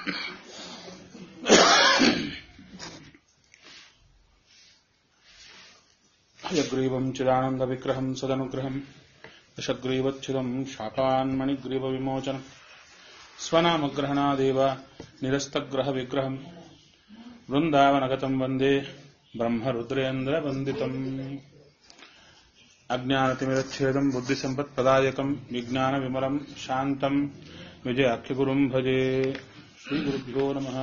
हयग्रीवम् चिदानन्दविग्रहम् सदनुग्रहम् दशग्रीवच्छिदम् शापान्मणिग्रीवविमोचनम् स्वनामग्रहणादेव निरस्तग्रहविग्रहम् वृन्दावनगतम् वन्दे ब्रह्मरुद्रेन्द्रवन्दितम् अज्ञानतिमिरच्छेदम् बुद्धिसम्पत्प्रदायकम् विज्ञानविमलम् शान्तम् विजयाख्यगुरुम् भजे श्रीगुरुभ्यो नमः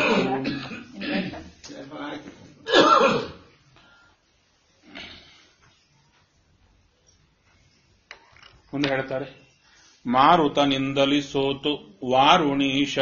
ಮುಂದೆ ಹೇಳ್ತಾರೆ ಮಾರುತನಿಂದಲಿ ಸೋತು ವಾರುಣೀಶ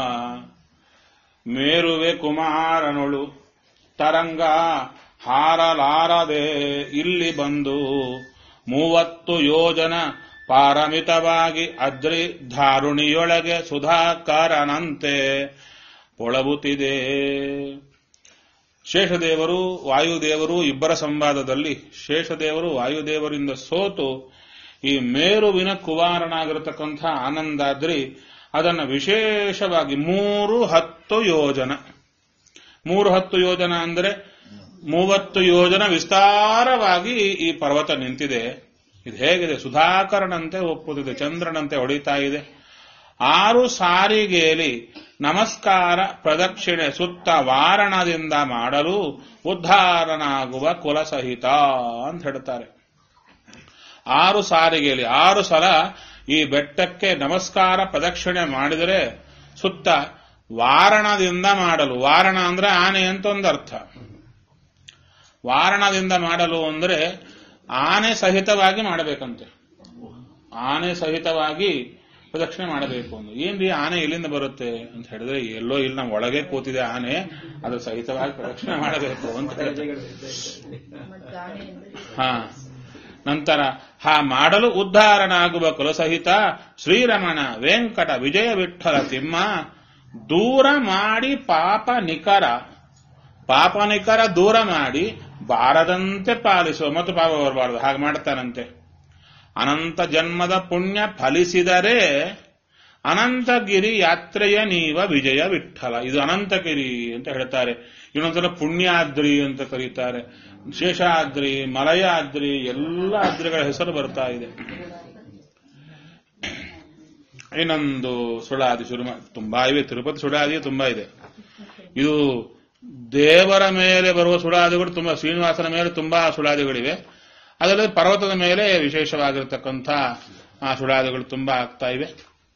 ಮೇರುವೆ ಕುಮಾರನೊಳು ತರಂಗ ಹಾರಲಾರದೆ ಇಲ್ಲಿ ಬಂದು ಮೂವತ್ತು ಯೋಜನ ಪಾರಮಿತವಾಗಿ ಅದ್ರಿ ಧಾರುಣಿಯೊಳಗೆ ಸುಧಾಕರನಂತೆ ಪೊಳಬುತ್ತಿದೆ ಶೇಷದೇವರು ವಾಯುದೇವರು ಇಬ್ಬರ ಸಂವಾದದಲ್ಲಿ ಶೇಷದೇವರು ವಾಯುದೇವರಿಂದ ಸೋತು ಈ ಮೇರುವಿನ ಕುವಾರನಾಗಿರತಕ್ಕಂಥ ಆನಂದಾದ್ರಿ ಅದನ್ನ ವಿಶೇಷವಾಗಿ ಮೂರು ಹತ್ತು ಯೋಜನ ಮೂರು ಹತ್ತು ಯೋಜನ ಅಂದರೆ ಮೂವತ್ತು ಯೋಜನ ವಿಸ್ತಾರವಾಗಿ ಈ ಪರ್ವತ ನಿಂತಿದೆ ಇದು ಹೇಗಿದೆ ಸುಧಾಕರನಂತೆ ಒಪ್ಪುತ್ತಿದೆ ಚಂದ್ರನಂತೆ ಹೊಡಿತಾ ಇದೆ ಆರು ಸಾರಿಗೆಯಲ್ಲಿ ನಮಸ್ಕಾರ ಪ್ರದಕ್ಷಿಣೆ ಸುತ್ತ ವಾರಣದಿಂದ ಮಾಡಲು ಉದ್ಧಾರನಾಗುವ ಕುಲಸಹಿತ ಅಂತ ಹೇಳ್ತಾರೆ ಆರು ಸಾರಿಗೆಯಲ್ಲಿ ಆರು ಸಲ ಈ ಬೆಟ್ಟಕ್ಕೆ ನಮಸ್ಕಾರ ಪ್ರದಕ್ಷಿಣೆ ಮಾಡಿದರೆ ಸುತ್ತ ವಾರಣದಿಂದ ಮಾಡಲು ವಾರಣ ಅಂದ್ರೆ ಆನೆ ಅಂತ ಒಂದು ಅರ್ಥ ವಾರಣದಿಂದ ಮಾಡಲು ಅಂದ್ರೆ ಆನೆ ಸಹಿತವಾಗಿ ಮಾಡಬೇಕಂತೆ ಆನೆ ಸಹಿತವಾಗಿ ಪ್ರದಕ್ಷಿಣೆ ಮಾಡಬೇಕು ಅಂತ ಏನ್ರಿ ಆನೆ ಎಲ್ಲಿಂದ ಬರುತ್ತೆ ಅಂತ ಹೇಳಿದ್ರೆ ಎಲ್ಲೋ ಇಲ್ಲಿ ನಮ್ಮ ಒಳಗೆ ಕೂತಿದೆ ಆನೆ ಅದು ಸಹಿತವಾಗಿ ಪ್ರದಕ್ಷಿಣೆ ಮಾಡಬೇಕು ಅಂತ ಹೇಳ್ತಾರೆ ಹಾ ನಂತರ ಹಾ ಮಾಡಲು ಉದ್ಧಾರನಾಗುವ ಕುಲಸಹಿತ ಶ್ರೀರಮಣ ವೆಂಕಟ ವಿಜಯ ವಿಠಲ ತಿಮ್ಮ ದೂರ ಮಾಡಿ ಪಾಪ ನಿಕರ ಪಾಪ ನಿಕರ ದೂರ ಮಾಡಿ ಬಾರದಂತೆ ಪಾಲಿಸುವ ಮತ್ತು ಪಾಪ ಬರಬಾರದು ಹಾಗೆ ಮಾಡ್ತಾನಂತೆ ಅನಂತ ಜನ್ಮದ ಪುಣ್ಯ ಫಲಿಸಿದರೆ ಅನಂತಗಿರಿ ಯಾತ್ರೆಯ ನೀವ ವಿಜಯ ವಿಠಲ ಇದು ಅನಂತಗಿರಿ ಅಂತ ಹೇಳ್ತಾರೆ ಇನ್ನೊಂದ್ಸಲ ಪುಣ್ಯಾದ್ರಿ ಅಂತ ಕರೀತಾರೆ ಶೇಷಾದ್ರಿ ಮಲಯಾದ್ರಿ ಎಲ್ಲ ಆದ್ರಿಗಳ ಹೆಸರು ಬರ್ತಾ ಇದೆ ಇನ್ನೊಂದು ಸುಳಾದಿ ಶುರು ತುಂಬಾ ಇವೆ ತಿರುಪತಿ ಸುಳಾದಿ ತುಂಬಾ ಇದೆ ಇದು ದೇವರ ಮೇಲೆ ಬರುವ ಸುಳಾದಿಗಳು ತುಂಬಾ ಶ್ರೀನಿವಾಸನ ಮೇಲೆ ತುಂಬಾ ಸುಳಾದಿಗಳಿವೆ ಅದಲ್ಲದೆ ಪರ್ವತದ ಮೇಲೆ ವಿಶೇಷವಾಗಿರತಕ್ಕಂಥ ಆ ಸುಳಾದಿಗಳು ತುಂಬಾ ಆಗ್ತಾ ಇವೆ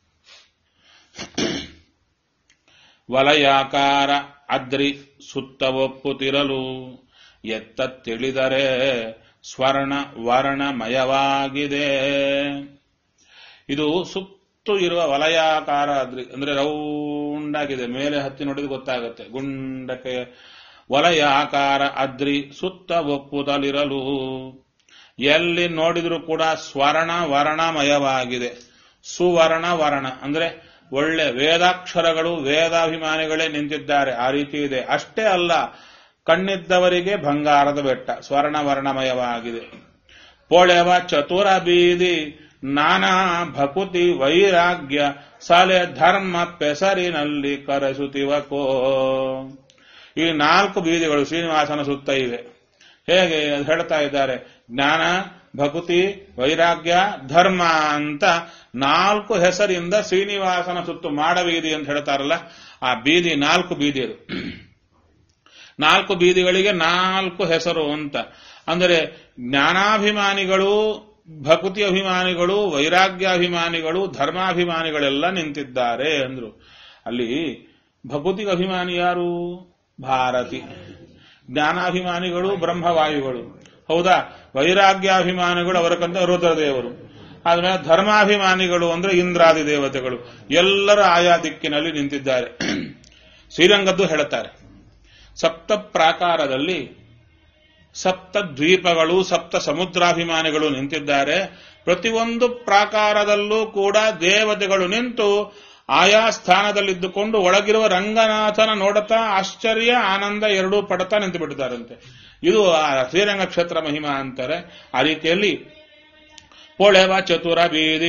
ವಲಯಾಕಾರ ಅದ್ರಿ ಸುತ್ತ ಒಪ್ಪುತ್ತಿರಲು ಎತ್ತ ತಿಳಿದರೆ ಸ್ವರ್ಣ ವರ್ಣಮಯವಾಗಿದೆ ಇದು ಸುತ್ತು ಇರುವ ವಲಯಾಕಾರ ಅದ್ರಿ ಅಂದ್ರೆ ರೌಂಡ್ ಆಗಿದೆ ಮೇಲೆ ಹತ್ತಿ ನೋಡಿದ್ರೆ ಗೊತ್ತಾಗುತ್ತೆ ಗುಂಡಕ್ಕೆ ವಲಯಾಕಾರ ಅದ್ರಿ ಸುತ್ತ ಒಪ್ಪುದಲಿರಲು ಎಲ್ಲಿ ನೋಡಿದ್ರೂ ಕೂಡ ಸ್ವರ್ಣ ವರ್ಣಮಯವಾಗಿದೆ ಸುವರ್ಣ ವರ್ಣ ಅಂದ್ರೆ ಒಳ್ಳೆ ವೇದಾಕ್ಷರಗಳು ವೇದಾಭಿಮಾನಿಗಳೇ ನಿಂತಿದ್ದಾರೆ ಆ ರೀತಿ ಇದೆ ಅಷ್ಟೇ ಅಲ್ಲ ಕಣ್ಣಿದ್ದವರಿಗೆ ಬಂಗಾರದ ಬೆಟ್ಟ ಸ್ವರ್ಣ ವರ್ಣಮಯವಾಗಿದೆ ಪೊಳೆವ ಚತುರ ಬೀದಿ ನಾನಾ ಭಕುತಿ ವೈರಾಗ್ಯ ಸಲೆ ಧರ್ಮ ಪೆಸರಿನಲ್ಲಿ ಕರೆಸುತ್ತಿವಕೋ ಈ ನಾಲ್ಕು ಬೀದಿಗಳು ಶ್ರೀನಿವಾಸನ ಸುತ್ತ ಇವೆ ಹೇಗೆ ಅದು ಹೇಳ್ತಾ ಇದ್ದಾರೆ ಜ್ಞಾನ ಭಕುತಿ ವೈರಾಗ್ಯ ಧರ್ಮ ಅಂತ ನಾಲ್ಕು ಹೆಸರಿಂದ ಶ್ರೀನಿವಾಸನ ಸುತ್ತು ಮಾಡಬೀದಿ ಅಂತ ಹೇಳ್ತಾರಲ್ಲ ಆ ಬೀದಿ ನಾಲ್ಕು ಬೀದಿ ಅದು ನಾಲ್ಕು ಬೀದಿಗಳಿಗೆ ನಾಲ್ಕು ಹೆಸರು ಅಂತ ಅಂದರೆ ಜ್ಞಾನಾಭಿಮಾನಿಗಳು ಭಕುತಿ ಅಭಿಮಾನಿಗಳು ವೈರಾಗ್ಯಾಭಿಮಾನಿಗಳು ಧರ್ಮಾಭಿಮಾನಿಗಳೆಲ್ಲ ನಿಂತಿದ್ದಾರೆ ಅಂದ್ರು ಅಲ್ಲಿ ಭಕುತಿ ಅಭಿಮಾನಿ ಯಾರು ಭಾರತಿ ಜ್ಞಾನಾಭಿಮಾನಿಗಳು ಬ್ರಹ್ಮವಾಯುಗಳು ಹೌದಾ ವೈರಾಗ್ಯಾಭಿಮಾನಿಗಳು ಅವರಕ್ಕಂತ ರುದ್ರದೇವರು ಆದ್ಮೇಲೆ ಧರ್ಮಾಭಿಮಾನಿಗಳು ಅಂದ್ರೆ ಇಂದ್ರಾದಿ ದೇವತೆಗಳು ಎಲ್ಲರೂ ಆಯಾ ದಿಕ್ಕಿನಲ್ಲಿ ನಿಂತಿದ್ದಾರೆ ಶ್ರೀರಂಗದ್ದು ಹೇಳುತ್ತಾರೆ ಸಪ್ತ ಪ್ರಾಕಾರದಲ್ಲಿ ಸಪ್ತ ದ್ವೀಪಗಳು ಸಪ್ತ ಸಮುದ್ರಾಭಿಮಾನಿಗಳು ನಿಂತಿದ್ದಾರೆ ಪ್ರತಿಯೊಂದು ಪ್ರಾಕಾರದಲ್ಲೂ ಕೂಡ ದೇವತೆಗಳು ನಿಂತು ಆಯಾ ಸ್ಥಾನದಲ್ಲಿದ್ದುಕೊಂಡು ಒಳಗಿರುವ ರಂಗನಾಥನ ನೋಡುತ್ತಾ ಆಶ್ಚರ್ಯ ಆನಂದ ಎರಡೂ ಪಡ್ತಾ ನಿಂತು ಬಿಟ್ಟಿದ್ದಾರಂತೆ ಇದು ಆ ಶ್ರೀರಂಗ ಕ್ಷೇತ್ರ ಮಹಿಮಾ ಅಂತಾರೆ ಆ ರೀತಿಯಲ್ಲಿ ಪೊಳೆವ ಚತುರ ಬೀದಿ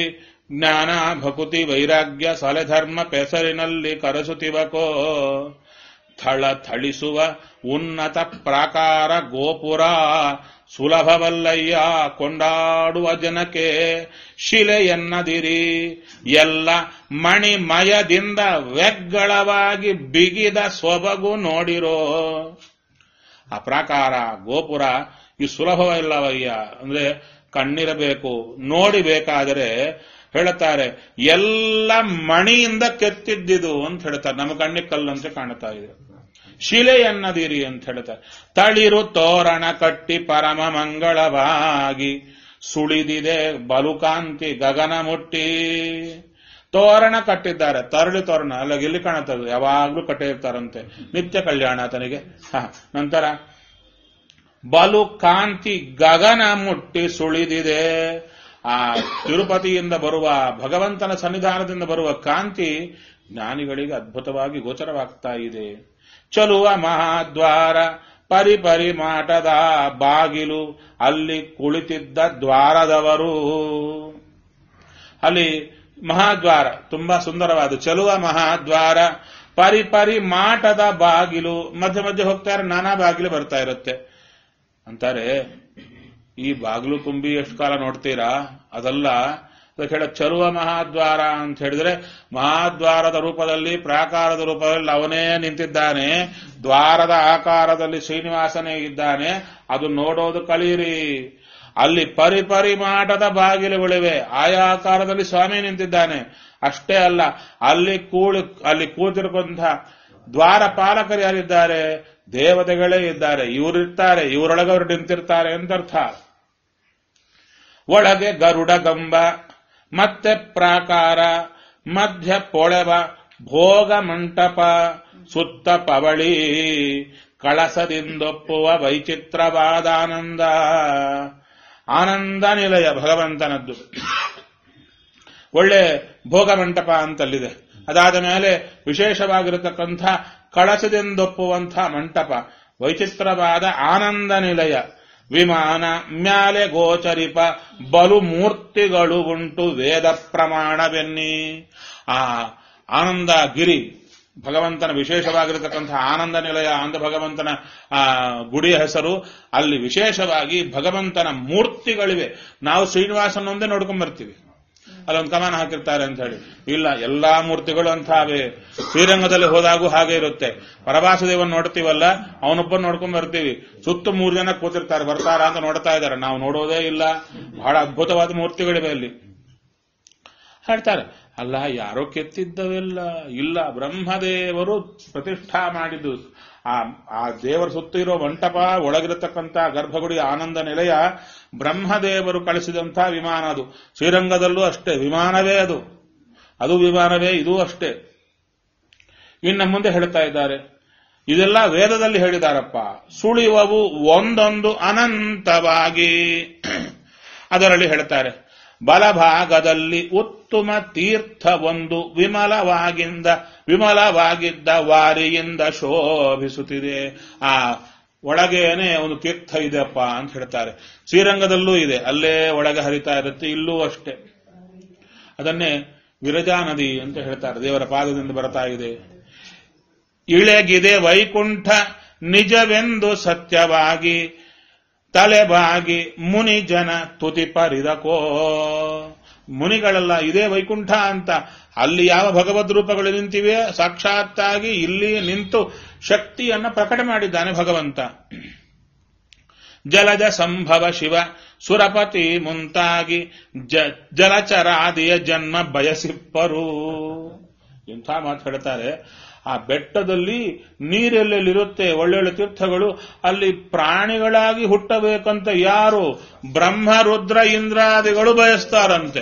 ಜ್ಞಾನ ಭಕುತಿ ವೈರಾಗ್ಯ ಸಲೆಧರ್ಮ ಪೆಸರಿನಲ್ಲಿ ಕರೆಸುತ್ತಿವಕೋ ಥಳ ಥಳಿಸುವ ಉನ್ನತ ಪ್ರಾಕಾರ ಗೋಪುರ ಸುಲಭವಲ್ಲಯ್ಯ ಕೊಂಡಾಡುವ ಜನಕ್ಕೆ ಶಿಲೆಯನ್ನದಿರಿ ಎಲ್ಲ ಮಣಿಮಯದಿಂದ ವ್ಯಗ್ಗಳವಾಗಿ ಬಿಗಿದ ಸೊಬಗು ನೋಡಿರೋ ಆ ಪ್ರಾಕಾರ ಗೋಪುರ ಈ ಸುಲಭವಿಲ್ಲವಯ್ಯ ಅಂದ್ರೆ ಕಣ್ಣಿರಬೇಕು ನೋಡಿಬೇಕಾದರೆ ಹೇಳುತ್ತಾರೆ ಎಲ್ಲ ಮಣಿಯಿಂದ ಕೆತ್ತಿದ್ದಿದು ಅಂತ ಹೇಳ್ತಾರೆ ನಮ್ಮ ಕಣ್ಣಿಗೆ ಕಲ್ಲಂತೆ ಕಾಣ್ತಾ ಇದೆ ಶಿಲೆಯನ್ನದಿರಿ ಅಂತ ಹೇಳ್ತಾರೆ ತಳಿರು ತೋರಣ ಕಟ್ಟಿ ಪರಮ ಮಂಗಳವಾಗಿ ಸುಳಿದಿದೆ ಬಲುಕಾಂತಿ ಗಗನ ಮುಟ್ಟಿ ತೋರಣ ಕಟ್ಟಿದ್ದಾರೆ ತರಳಿ ತೋರಣ ಅಲ್ಲ ಎಲ್ಲಿ ಕಾಣುತ್ತದೆ ಯಾವಾಗ್ಲೂ ಕಟ್ಟಿರ್ತಾರಂತೆ ನಿತ್ಯ ಕಲ್ಯಾಣ ಆತನಿಗೆ ಹ ನಂತರ ಬಲು ಕಾಂತಿ ಗಗನ ಮುಟ್ಟಿ ಸುಳಿದಿದೆ ಆ ತಿರುಪತಿಯಿಂದ ಬರುವ ಭಗವಂತನ ಸನ್ನಿಧಾನದಿಂದ ಬರುವ ಕಾಂತಿ ಜ್ಞಾನಿಗಳಿಗೆ ಅದ್ಭುತವಾಗಿ ಗೋಚರವಾಗ್ತಾ ಇದೆ ಚಲುವ ಮಹಾದ್ವಾರ ಪರಿಪರಿ ಮಾಟದ ಬಾಗಿಲು ಅಲ್ಲಿ ಕುಳಿತಿದ್ದ ದ್ವಾರದವರು ಅಲ್ಲಿ ಮಹಾದ್ವಾರ ತುಂಬಾ ಸುಂದರವಾದ ಚಲುವ ಮಹಾದ್ವಾರ ಪರಿಪರಿ ಮಾಟದ ಬಾಗಿಲು ಮಧ್ಯೆ ಮಧ್ಯೆ ಹೋಗ್ತಾರೆ ನಾನಾ ಬಾಗಿಲು ಬರ್ತಾ ಇರುತ್ತೆ ಅಂತಾರೆ ಈ ಬಾಗಿಲು ತುಂಬಿ ಎಷ್ಟು ಕಾಲ ನೋಡ್ತೀರಾ ಅದಲ್ಲ ಅದಕ್ಕೆ ಹೇಳ ಚಲುವ ಮಹಾದ್ವಾರ ಅಂತ ಹೇಳಿದ್ರೆ ಮಹಾದ್ವಾರದ ರೂಪದಲ್ಲಿ ಪ್ರಾಕಾರದ ರೂಪದಲ್ಲಿ ಅವನೇ ನಿಂತಿದ್ದಾನೆ ದ್ವಾರದ ಆಕಾರದಲ್ಲಿ ಶ್ರೀನಿವಾಸನೇ ಇದ್ದಾನೆ ಅದು ನೋಡೋದು ಕಳೀರಿ ಅಲ್ಲಿ ಪರಿಪರಿಮಾಟದ ಬಾಗಿಲುಗಳಿವೆ ಆಯಾ ಆಕಾರದಲ್ಲಿ ಸ್ವಾಮಿ ನಿಂತಿದ್ದಾನೆ ಅಷ್ಟೇ ಅಲ್ಲ ಅಲ್ಲಿ ಕೂಳು ಅಲ್ಲಿ ಕೂತಿರುವಂತಹ ದ್ವಾರ ಪಾಲಕರು ಯಾರಿದ್ದಾರೆ ದೇವತೆಗಳೇ ಇದ್ದಾರೆ ಇವರಿರ್ತಾರೆ ಇವರೊಳಗೆ ಅವರು ನಿಂತಿರ್ತಾರೆ ಅಂತ ಅರ್ಥ ಒಳಗೆ ಗರುಡ ಗಂಬ ಮತ್ತೆ ಪ್ರಾಕಾರ ಮಧ್ಯ ಪೊಳೆವ ಭೋಗ ಮಂಟಪ ಸುತ್ತ ಪವಳಿ ಕಳಸದಿಂದೊಪ್ಪುವ ವೈಚಿತ್ರವಾದ ಆನಂದ ಆನಂದ ನಿಲಯ ಭಗವಂತನದ್ದು ಒಳ್ಳೆ ಭೋಗ ಮಂಟಪ ಅಂತಲ್ಲಿದೆ ಅದಾದ ಮೇಲೆ ವಿಶೇಷವಾಗಿರತಕ್ಕಂಥ ಕಳಸದಿಂದೊಪ್ಪುವಂಥ ಮಂಟಪ ವೈಚಿತ್ರವಾದ ಆನಂದ ನಿಲಯ ವಿಮಾನ ಮ್ಯಾಲೆ ಗೋಚರಿಪ ಬಲು ಮೂರ್ತಿಗಳು ಉಂಟು ವೇದ ಪ್ರಮಾಣವೆನ್ನಿ ಆ ಆನಂದ ಗಿರಿ ಭಗವಂತನ ವಿಶೇಷವಾಗಿರತಕ್ಕಂಥ ಆನಂದ ನಿಲಯ ಅಂತ ಭಗವಂತನ ಆ ಗುಡಿಯ ಹೆಸರು ಅಲ್ಲಿ ವಿಶೇಷವಾಗಿ ಭಗವಂತನ ಮೂರ್ತಿಗಳಿವೆ ನಾವು ಶ್ರೀನಿವಾಸನೊಂದೇ ನೋಡ್ಕೊಂಡ್ ಬರ್ತೀವಿ ಅಲ್ಲೊಂದು ಕಮಾನ ಹಾಕಿರ್ತಾರೆ ಅಂತ ಹೇಳಿ ಇಲ್ಲ ಎಲ್ಲಾ ಮೂರ್ತಿಗಳು ಅಂತಾವೆ ಶ್ರೀರಂಗದಲ್ಲಿ ಹೋದಾಗೂ ಹಾಗೆ ಇರುತ್ತೆ ಪರಭಾಸದೇವನ್ ನೋಡ್ತೀವಲ್ಲ ಅವನೊಬ್ಬ ನೋಡ್ಕೊಂಡ್ ಬರ್ತೀವಿ ಸುತ್ತ ಮೂರು ಜನ ಕೂತಿರ್ತಾರೆ ಬರ್ತಾರ ಅಂತ ನೋಡ್ತಾ ಇದ್ದಾರೆ ನಾವು ನೋಡೋದೇ ಇಲ್ಲ ಬಹಳ ಅದ್ಭುತವಾದ ಮೂರ್ತಿಗಳಿವೆ ಅಲ್ಲಿ ಹೇಳ್ತಾರೆ ಅಲ್ಲ ಯಾರೋ ಕೆತ್ತಿದ್ದವೆಲ್ಲ ಇಲ್ಲ ಬ್ರಹ್ಮದೇವರು ಪ್ರತಿಷ್ಠಾ ಮಾಡಿದ್ದು ಆ ಆ ದೇವರ ಸುತ್ತ ಇರೋ ಮಂಟಪ ಒಳಗಿರತಕ್ಕಂಥ ಗರ್ಭಗುಡಿ ಆನಂದ ನಿಲಯ ಬ್ರಹ್ಮದೇವರು ಕಳಿಸಿದಂಥ ವಿಮಾನ ಅದು ಶ್ರೀರಂಗದಲ್ಲೂ ಅಷ್ಟೇ ವಿಮಾನವೇ ಅದು ಅದು ವಿಮಾನವೇ ಇದೂ ಅಷ್ಟೇ ಇನ್ನು ಮುಂದೆ ಹೇಳ್ತಾ ಇದ್ದಾರೆ ಇದೆಲ್ಲ ವೇದದಲ್ಲಿ ಹೇಳಿದಾರಪ್ಪ ಸುಳಿವವು ಒಂದೊಂದು ಅನಂತವಾಗಿ ಅದರಲ್ಲಿ ಹೇಳ್ತಾರೆ ಬಲಭಾಗದಲ್ಲಿ ಉತ್ತಮ ತೀರ್ಥ ಒಂದು ವಿಮಲವಾಗಿಂದ ವಿಮಲವಾಗಿದ್ದ ವಾರಿಯಿಂದ ಶೋಭಿಸುತ್ತಿದೆ ಆ ಒಳಗೇನೆ ಒಂದು ತೀರ್ಥ ಇದೆಯಪ್ಪ ಅಂತ ಹೇಳ್ತಾರೆ ಶ್ರೀರಂಗದಲ್ಲೂ ಇದೆ ಅಲ್ಲೇ ಒಳಗೆ ಹರಿತಾ ಇರುತ್ತೆ ಇಲ್ಲೂ ಅಷ್ಟೇ ಅದನ್ನೇ ವಿರಜಾ ನದಿ ಅಂತ ಹೇಳ್ತಾರೆ ದೇವರ ಪಾದದಿಂದ ಬರ್ತಾ ಇದೆ ಇಳೆಗಿದೆ ವೈಕುಂಠ ನಿಜವೆಂದು ಸತ್ಯವಾಗಿ ತಲೆಬಾಗಿ ಮುನಿ ಜನ ತುತಿ ಪರಿದಕೋ ಮುನಿಗಳೆಲ್ಲ ಇದೇ ವೈಕುಂಠ ಅಂತ ಅಲ್ಲಿ ಯಾವ ಭಗವದ್ ರೂಪಗಳು ನಿಂತಿವೆ ಸಾಕ್ಷಾತ್ತಾಗಿ ಇಲ್ಲಿ ನಿಂತು ಶಕ್ತಿಯನ್ನ ಪ್ರಕಟ ಮಾಡಿದ್ದಾನೆ ಭಗವಂತ ಜಲಜ ಸಂಭವ ಶಿವ ಸುರಪತಿ ಮುಂತಾಗಿ ಜ ಜಲಚರಾದಿಯ ಜನ್ಮ ಬಯಸಿಪ್ಪರು ಇಂಥ ಮಾತು ಹೇಳ್ತಾರೆ ಆ ಬೆಟ್ಟದಲ್ಲಿ ನೀರೆಲ್ಲೆಲ್ಲಿರುತ್ತೆ ಒಳ್ಳೊಳ್ಳೆ ತೀರ್ಥಗಳು ಅಲ್ಲಿ ಪ್ರಾಣಿಗಳಾಗಿ ಹುಟ್ಟಬೇಕಂತ ಯಾರು ಬ್ರಹ್ಮ ರುದ್ರ ಇಂದ್ರಾದಿಗಳು ಬಯಸ್ತಾರಂತೆ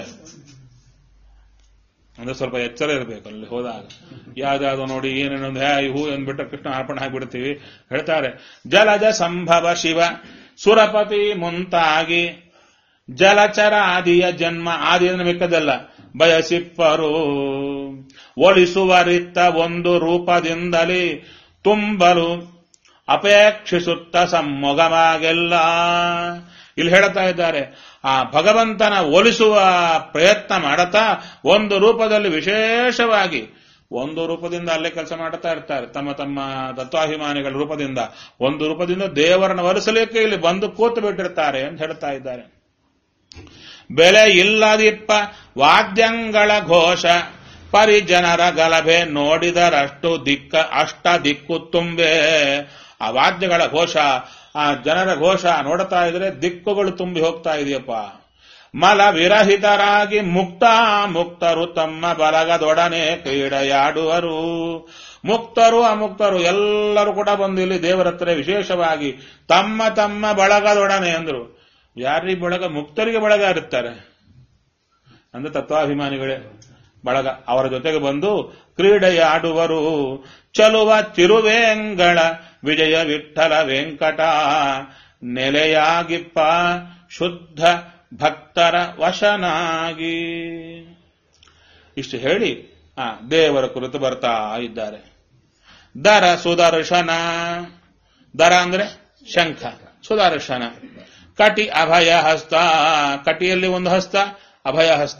ಅಂದ್ರೆ ಸ್ವಲ್ಪ ಎಚ್ಚರ ಇರಬೇಕು ಅಲ್ಲಿ ಹೋದಾಗ ಯಾವ್ದಾವ್ದು ನೋಡಿ ಏನೇನೊಂದು ಹೇ ಹೂ ಅಂದ್ಬಿಟ್ಟು ಕೃಷ್ಣ ಅರ್ಪಣೆ ಹಾಕ್ಬಿಡ್ತೀವಿ ಹೇಳ್ತಾರೆ ಜಲಜ ಸಂಭವ ಶಿವ ಸುರಪತಿ ಮುಂತಾಗಿ ಜಲಚರ ಆದಿಯ ಜನ್ಮ ಆದಿ ಮಿಕ್ಕದಲ್ಲ ಬಯಸಿಪ್ಪರು ಒಳಿಸುವರಿತ್ತ ಒಂದು ರೂಪದಿಂದಲೇ ತುಂಬಲು ಅಪೇಕ್ಷಿಸುತ್ತ ಸಮ್ಮೊಗವಾಗೆಲ್ಲ ಇಲ್ಲಿ ಹೇಳ್ತಾ ಇದ್ದಾರೆ ಆ ಭಗವಂತನ ಒಲಿಸುವ ಪ್ರಯತ್ನ ಮಾಡತಾ ಒಂದು ರೂಪದಲ್ಲಿ ವಿಶೇಷವಾಗಿ ಒಂದು ರೂಪದಿಂದ ಅಲ್ಲೇ ಕೆಲಸ ಮಾಡುತ್ತಾ ಇರ್ತಾರೆ ತಮ್ಮ ತಮ್ಮ ತತ್ವಾಭಿಮಾನಿಗಳ ರೂಪದಿಂದ ಒಂದು ರೂಪದಿಂದ ದೇವರನ್ನು ಒಲಿಸಲಿಕ್ಕೆ ಇಲ್ಲಿ ಬಂದು ಕೂತು ಬಿಟ್ಟಿರ್ತಾರೆ ಅಂತ ಹೇಳ್ತಾ ಇದ್ದಾರೆ ಬೆಲೆ ಇಲ್ಲದಿಪ್ಪ ವಾದ್ಯಂಗಳ ಘೋಷ ಪರಿಜನರ ಗಲಭೆ ನೋಡಿದರಷ್ಟು ದಿಕ್ಕ ಅಷ್ಟ ದಿಕ್ಕು ತುಂಬೆ ಆ ವಾದ್ಯಗಳ ಘೋಷ ಆ ಜನರ ಘೋಷ ನೋಡ್ತಾ ಇದ್ರೆ ದಿಕ್ಕುಗಳು ತುಂಬಿ ಹೋಗ್ತಾ ಇದೆಯಪ್ಪ ಮಲ ವಿರಹಿತರಾಗಿ ಮುಕ್ತ ಮುಕ್ತರು ತಮ್ಮ ಬಲಗದೊಡನೆ ಕ್ರೀಡೆಯಾಡುವರು ಮುಕ್ತರು ಅಮುಕ್ತರು ಎಲ್ಲರೂ ಕೂಡ ಬಂದು ಇಲ್ಲಿ ದೇವರ ಹತ್ರ ವಿಶೇಷವಾಗಿ ತಮ್ಮ ತಮ್ಮ ಬಳಗದೊಡನೆ ಅಂದ್ರು ಯಾರೀ ಬಳಗ ಮುಕ್ತರಿಗೆ ಬಳಗ ಇರುತ್ತಾರೆ ಅಂದ್ರೆ ತತ್ವಾಭಿಮಾನಿಗಳೇ ಬಳಗ ಅವರ ಜೊತೆಗೆ ಬಂದು ಕ್ರೀಡೆಯಾಡುವರು ಚಲುವ ತಿರುವೇಂಗಳ ವಿಜಯ ವಿಠಲ ವೆಂಕಟ ನೆಲೆಯಾಗಿಪ್ಪ ಶುದ್ಧ ಭಕ್ತರ ವಶನಾಗಿ ಇಷ್ಟು ಹೇಳಿ ಆ ದೇವರ ಕುರಿತು ಬರ್ತಾ ಇದ್ದಾರೆ ದರ ಸುದರ್ಶನ ದರ ಅಂದ್ರೆ ಶಂಖ ಸುದರ್ಶನ ಕಟಿ ಅಭಯ ಹಸ್ತ ಕಟಿಯಲ್ಲಿ ಒಂದು ಹಸ್ತ ಅಭಯ ಹಸ್ತ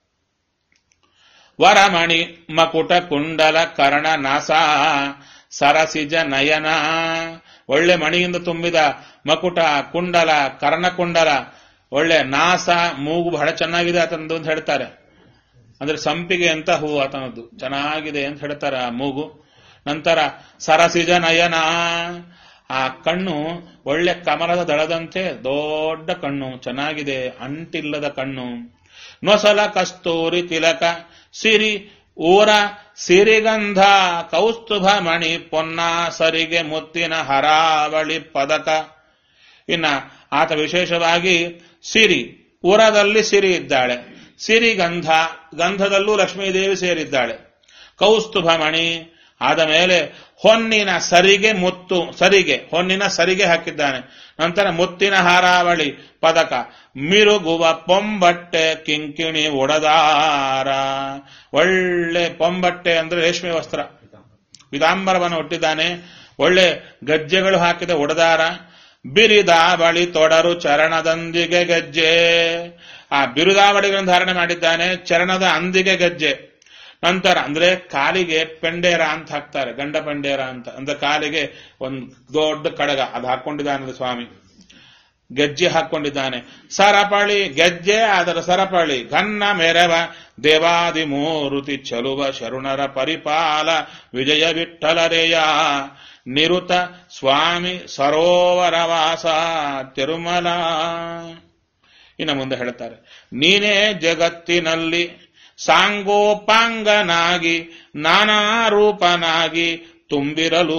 ವರಮಣಿ ಮಕುಟ ಕುಂಡಲ ಕರ್ಣ ನಾಸ ಸರಸಿಜ ನಯನ ಒಳ್ಳೆ ಮಣಿಯಿಂದ ತುಂಬಿದ ಮಕುಟ ಕುಂಡಲ ಕರ್ಣಕುಂಡಲ ಒಳ್ಳೆ ನಾಸ ಮೂಗು ಬಹಳ ಚೆನ್ನಾಗಿದೆ ಆತನದು ಅಂತ ಹೇಳ್ತಾರೆ ಅಂದ್ರೆ ಸಂಪಿಗೆ ಅಂತ ಹೂ ಆತನದ್ದು ಚೆನ್ನಾಗಿದೆ ಅಂತ ಹೇಳ್ತಾರೆ ಆ ಮೂಗು ನಂತರ ಸರಸಿಜ ನಯನ ಆ ಕಣ್ಣು ಒಳ್ಳೆ ಕಮಲದ ದಳದಂತೆ ದೊಡ್ಡ ಕಣ್ಣು ಚೆನ್ನಾಗಿದೆ ಅಂಟಿಲ್ಲದ ಕಣ್ಣು ನೊಸಲ ಕಸ್ತೂರಿ ತಿಲಕ ಸಿರಿ ಊರ ಸಿರಿಗಂಧ ಕೌಸ್ತುಭ ಮಣಿ ಪೊನ್ನ ಸರಿಗೆ ಮುತ್ತಿನ ಹರಾವಳಿ ಪದಕ ಇನ್ನ ಆತ ವಿಶೇಷವಾಗಿ ಸಿರಿ ಉರದಲ್ಲಿ ಸಿರಿ ಇದ್ದಾಳೆ ಸಿರಿಗಂಧ ಗಂಧದಲ್ಲೂ ಲಕ್ಷ್ಮೀದೇವಿ ಸೇರಿದ್ದಾಳೆ ಕೌಸ್ತುಭ ಮಣಿ ಆದ ಮೇಲೆ ಹೊನ್ನಿನ ಸರಿಗೆ ಮುತ್ತು ಸರಿಗೆ ಹೊನ್ನಿನ ಸರಿಗೆ ಹಾಕಿದ್ದಾನೆ ನಂತರ ಮುತ್ತಿನ ಹಾರಾವಳಿ ಪದಕ ಮಿರುಗುವ ಪೊಂಬಟ್ಟೆ ಕಿಂಕಿಣಿ ಒಡದಾರ ಒಳ್ಳೆ ಪೊಂಬಟ್ಟೆ ಅಂದ್ರೆ ರೇಷ್ಮೆ ವಸ್ತ್ರ ವಿದಾಂಬರವನ್ನು ಒಟ್ಟಿದ್ದಾನೆ ಒಳ್ಳೆ ಗಜ್ಜೆಗಳು ಹಾಕಿದ ಒಡದಾರ ಬಿರಿದಾವಳಿ ತೊಡರು ಚರಣದೊಂದಿಗೆ ಗಜ್ಜೆ ಆ ಬಿರುದಾವಳಿಗಳನ್ನು ಧಾರಣೆ ಮಾಡಿದ್ದಾನೆ ಚರಣದ ಅಂದಿಗೆ ಗಜ್ಜೆ ನಂತರ ಅಂದ್ರೆ ಕಾಲಿಗೆ ಪೆಂಡೇರ ಅಂತ ಹಾಕ್ತಾರೆ ಗಂಡ ಪೆಂಡೇರ ಅಂತ ಅಂದ್ರೆ ಕಾಲಿಗೆ ಒಂದು ದೊಡ್ಡ ಕಡಗ ಅದು ಹಾಕೊಂಡಿದ್ದಾನೆ ಸ್ವಾಮಿ ಗೆಜ್ಜೆ ಹಾಕೊಂಡಿದ್ದಾನೆ ಸರಪಳಿ ಗೆಜ್ಜೆ ಅದರ ಸರಪಳಿ ಘನ್ನ ಮೆರವ ದೇವಾದಿ ಮೂರುತಿ ಚಲುವ ಶರುಣರ ಪರಿಪಾಲ ವಿಜಯ ವಿಠಲರೆಯ ನಿರುತ ಸ್ವಾಮಿ ಸರೋವರವಾಸ ತಿರುಮಲ ಇನ್ನು ಮುಂದೆ ಹೇಳ್ತಾರೆ ನೀನೇ ಜಗತ್ತಿನಲ್ಲಿ ಸಾಂಗೋಪಾಂಗನಾಗಿ ನಾನಾ ರೂಪನಾಗಿ ತುಂಬಿರಲು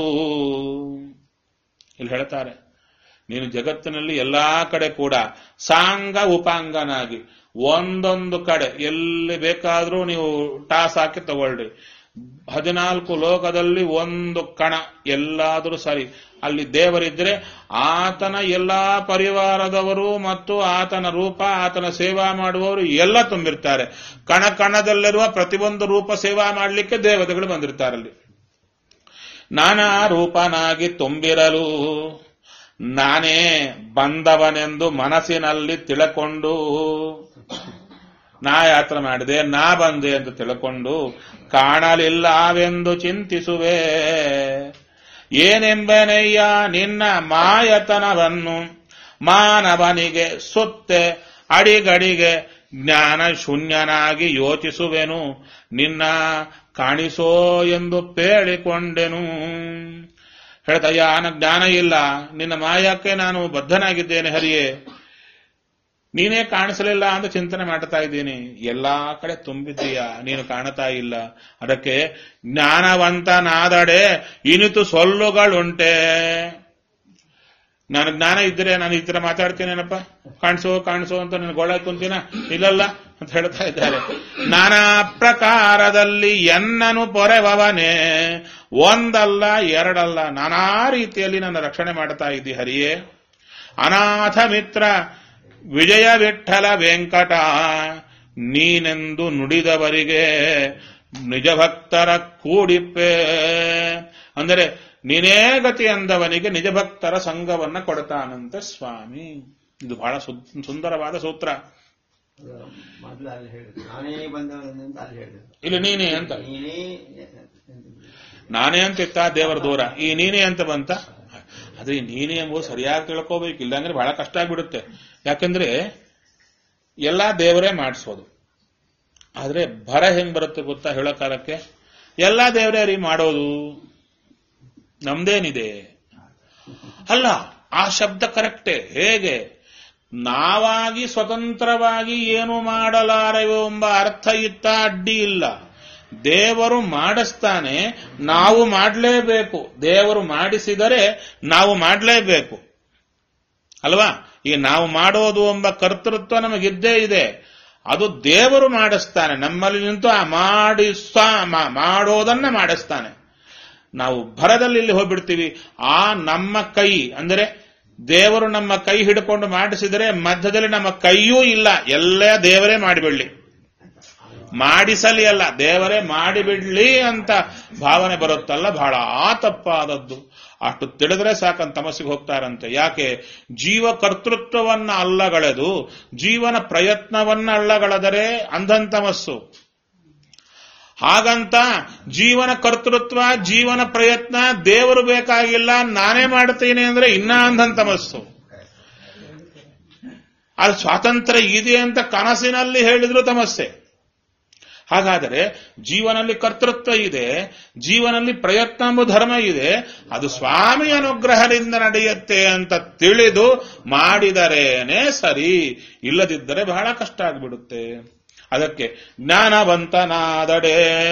ಇಲ್ಲಿ ಹೇಳ್ತಾರೆ ನೀನು ಜಗತ್ತಿನಲ್ಲಿ ಎಲ್ಲಾ ಕಡೆ ಕೂಡ ಸಾಂಗ ಉಪಾಂಗನಾಗಿ ಒಂದೊಂದು ಕಡೆ ಎಲ್ಲಿ ಬೇಕಾದ್ರೂ ನೀವು ಟಾಸ್ ಹಾಕಿ ತಗೊಳ್ರಿ ಹದಿನಾಲ್ಕು ಲೋಕದಲ್ಲಿ ಒಂದು ಕಣ ಎಲ್ಲಾದರೂ ಸರಿ ಅಲ್ಲಿ ದೇವರಿದ್ರೆ ಆತನ ಎಲ್ಲಾ ಪರಿವಾರದವರು ಮತ್ತು ಆತನ ರೂಪ ಆತನ ಸೇವಾ ಮಾಡುವವರು ಎಲ್ಲ ತುಂಬಿರ್ತಾರೆ ಕಣ ಕಣದಲ್ಲಿರುವ ಪ್ರತಿಯೊಂದು ರೂಪ ಸೇವಾ ಮಾಡಲಿಕ್ಕೆ ದೇವತೆಗಳು ಬಂದಿರ್ತಾರಲ್ಲಿ ನಾನಾ ರೂಪನಾಗಿ ತುಂಬಿರಲು ನಾನೇ ಬಂದವನೆಂದು ಮನಸ್ಸಿನಲ್ಲಿ ತಿಳಕೊಂಡು ನಾ ಯಾತ್ರ ಮಾಡಿದೆ ನಾ ಬಂದೆ ಎಂದು ತಿಳ್ಕೊಂಡು ಕಾಣಲಿಲ್ಲವೆಂದು ಚಿಂತಿಸುವೆ ಏನೆಂಬನೆಯ್ಯ ನಿನ್ನ ಮಾಯತನವನ್ನು ಮಾನವನಿಗೆ ಸುತ್ತೆ ಅಡಿಗಡಿಗೆ ಜ್ಞಾನ ಶೂನ್ಯನಾಗಿ ಯೋಚಿಸುವೆನು ನಿನ್ನ ಕಾಣಿಸೋ ಎಂದು ಪೇಳಿಕೊಂಡೆನು ಹೇಳ್ತಯ್ಯ ನನ್ನ ಜ್ಞಾನ ಇಲ್ಲ ನಿನ್ನ ಮಾಯಕ್ಕೆ ನಾನು ಬದ್ಧನಾಗಿದ್ದೇನೆ ಹರಿಯೇ ನೀನೇ ಕಾಣಿಸಲಿಲ್ಲ ಅಂತ ಚಿಂತನೆ ಮಾಡ್ತಾ ಇದ್ದೀನಿ ಎಲ್ಲಾ ಕಡೆ ತುಂಬಿದ್ದೀಯ ನೀನು ಕಾಣತಾ ಇಲ್ಲ ಅದಕ್ಕೆ ಜ್ಞಾನವಂತನಾದಡೆ ಇನಿತು ಸೊಲ್ಲುಗಳುಂಟೆ ನಾನು ಜ್ಞಾನ ಇದ್ರೆ ನಾನು ಈ ತರ ಮಾತಾಡ್ತೀನೇನಪ್ಪ ಕಾಣಿಸೋ ಕಾಣಿಸೋ ಅಂತ ನಾನು ಗೋಳ ಕುಂತೀನ ಇಲ್ಲಲ್ಲ ಅಂತ ಹೇಳ್ತಾ ಇದ್ದಾರೆ ನಾನಾ ಪ್ರಕಾರದಲ್ಲಿ ಎನ್ನನು ಪೊರೆವವನೇ ಒಂದಲ್ಲ ಎರಡಲ್ಲ ನಾನಾ ರೀತಿಯಲ್ಲಿ ನನ್ನ ರಕ್ಷಣೆ ಮಾಡ್ತಾ ಇದ್ದಿ ಹರಿಯೇ ಅನಾಥ ಮಿತ್ರ ವಿಜಯ ವಿಠಲ ವೆಂಕಟ ನೀನೆಂದು ನುಡಿದವರಿಗೆ ನಿಜ ಭಕ್ತರ ಕೂಡಿಪ್ಪೆ ಅಂದರೆ ನೀನೇ ಗತಿ ಅಂದವನಿಗೆ ನಿಜ ಭಕ್ತರ ಸಂಘವನ್ನ ಕೊಡ್ತಾನಂತೆ ಸ್ವಾಮಿ ಇದು ಬಹಳ ಸು- ಸುಂದರವಾದ ಸೂತ್ರ ಮೊದಲು ಅಲ್ಲಿ ಹೇಳಿದ್ರು ನಾನೇ ಬಂದವನು ಅಂತ ಅಲ್ಲಿ ಹೇಳಿದ್ರು ಇಲ್ಲಿ ನೀನೇ ಅಂತ ನೀನೇ ನಾನೇ ಅಂತ ಇತ್ತ ದೇವರ ದೂರ ಈ ನೀನೇ ಅಂತ ಬಂತ ಆದ್ರೆ ಈ ನೀನೇ ಎಂಬುದು ಸರಿಯಾಗಿ ತಿಳ್ಕೋಬೇಕು ಇಲ್ಲಾಂದ್ರೆ ಬಹಳ ಕಷ್ಟ ಆಗ್ಬಿಡುತ್ತೆ ಯಾಕಂದ್ರೆ ಎಲ್ಲಾ ದೇವರೇ ಮಾಡಿಸೋದು ಆದ್ರೆ ಭರ ಹೆಂಗ್ ಬರುತ್ತೆ ಗೊತ್ತಾ ಹೇಳೋ ಕಾಲಕ್ಕೆ ಎಲ್ಲಾ ದೇವರೇ ರೀ ಮಾಡೋದು ನಮ್ದೇನಿದೆ ಅಲ್ಲ ಆ ಶಬ್ದ ಕರೆಕ್ಟೇ ಹೇಗೆ ನಾವಾಗಿ ಸ್ವತಂತ್ರವಾಗಿ ಏನು ಮಾಡಲಾರೆವು ಎಂಬ ಅರ್ಥ ಇತ್ತ ಅಡ್ಡಿ ಇಲ್ಲ ದೇವರು ಮಾಡಿಸ್ತಾನೆ ನಾವು ಮಾಡಲೇಬೇಕು ದೇವರು ಮಾಡಿಸಿದರೆ ನಾವು ಮಾಡಲೇಬೇಕು ಅಲ್ವಾ ಈಗ ನಾವು ಮಾಡೋದು ಎಂಬ ಕರ್ತೃತ್ವ ನಮಗಿದ್ದೇ ಇದೆ ಅದು ದೇವರು ಮಾಡಿಸ್ತಾನೆ ನಮ್ಮಲ್ಲಿ ನಿಂತು ಆ ಮಾಡಿಸ್ತಾ ಮಾ- ಮಾಡೋದನ್ನ ಮಾಡಿಸ್ತಾನೆ ನಾವು ಭರದಲ್ಲಿ ಇಲ್ಲಿ ಹೋಗ್ಬಿಡ್ತೀವಿ ಆ ನಮ್ಮ ಕೈ ಅಂದರೆ ದೇವರು ನಮ್ಮ ಕೈ ಹಿಡ್ಕೊಂಡು ಮಾಡಿಸಿದರೆ ಮಧ್ಯದಲ್ಲಿ ನಮ್ಮ ಕೈಯೂ ಇಲ್ಲ ಎಲ್ಲ ದೇವರೇ ಮಾಡಿಬಿಡ್ಲಿ ಮಾಡಿಸಲಿ ಅಲ್ಲ ದೇವರೇ ಮಾಡಿಬಿಡ್ಲಿ ಅಂತ ಭಾವನೆ ಬರುತ್ತಲ್ಲ ಬಹಳ ಆ ತಪ್ಪಾದದ್ದು ಅಷ್ಟು ತಿಳಿದ್ರೆ ಸಾಕಂತ ತಮಸ್ಸಿಗೆ ಹೋಗ್ತಾರಂತೆ ಯಾಕೆ ಜೀವ ಕರ್ತೃತ್ವವನ್ನ ಅಲ್ಲಗಳೆದು ಜೀವನ ಪ್ರಯತ್ನವನ್ನ ಅಲ್ಲಗಳೆದರೆ ಅಂಧನ್ ತಮಸ್ಸು ಹಾಗಂತ ಜೀವನ ಕರ್ತೃತ್ವ ಜೀವನ ಪ್ರಯತ್ನ ದೇವರು ಬೇಕಾಗಿಲ್ಲ ನಾನೇ ಮಾಡ್ತೀನಿ ಅಂದ್ರೆ ಇನ್ನ ಅಂಧನ್ ತಮಸ್ಸು ಅದು ಸ್ವಾತಂತ್ರ್ಯ ಇದೆ ಅಂತ ಕನಸಿನಲ್ಲಿ ಹೇಳಿದ್ರು ತಮಸ್ಸೆ ಹಾಗಾದರೆ ಜೀವನಲ್ಲಿ ಕರ್ತೃತ್ವ ಇದೆ ಜೀವನಲ್ಲಿ ಪ್ರಯತ್ನ ಎಂಬ ಧರ್ಮ ಇದೆ ಅದು ಸ್ವಾಮಿ ಅನುಗ್ರಹದಿಂದ ನಡೆಯುತ್ತೆ ಅಂತ ತಿಳಿದು ಮಾಡಿದರೇನೆ ಸರಿ ಇಲ್ಲದಿದ್ದರೆ ಬಹಳ ಕಷ್ಟ ಆಗಿಬಿಡುತ್ತೆ ಅದಕ್ಕೆ ಜ್ಞಾನವಂತನಾದಡೆ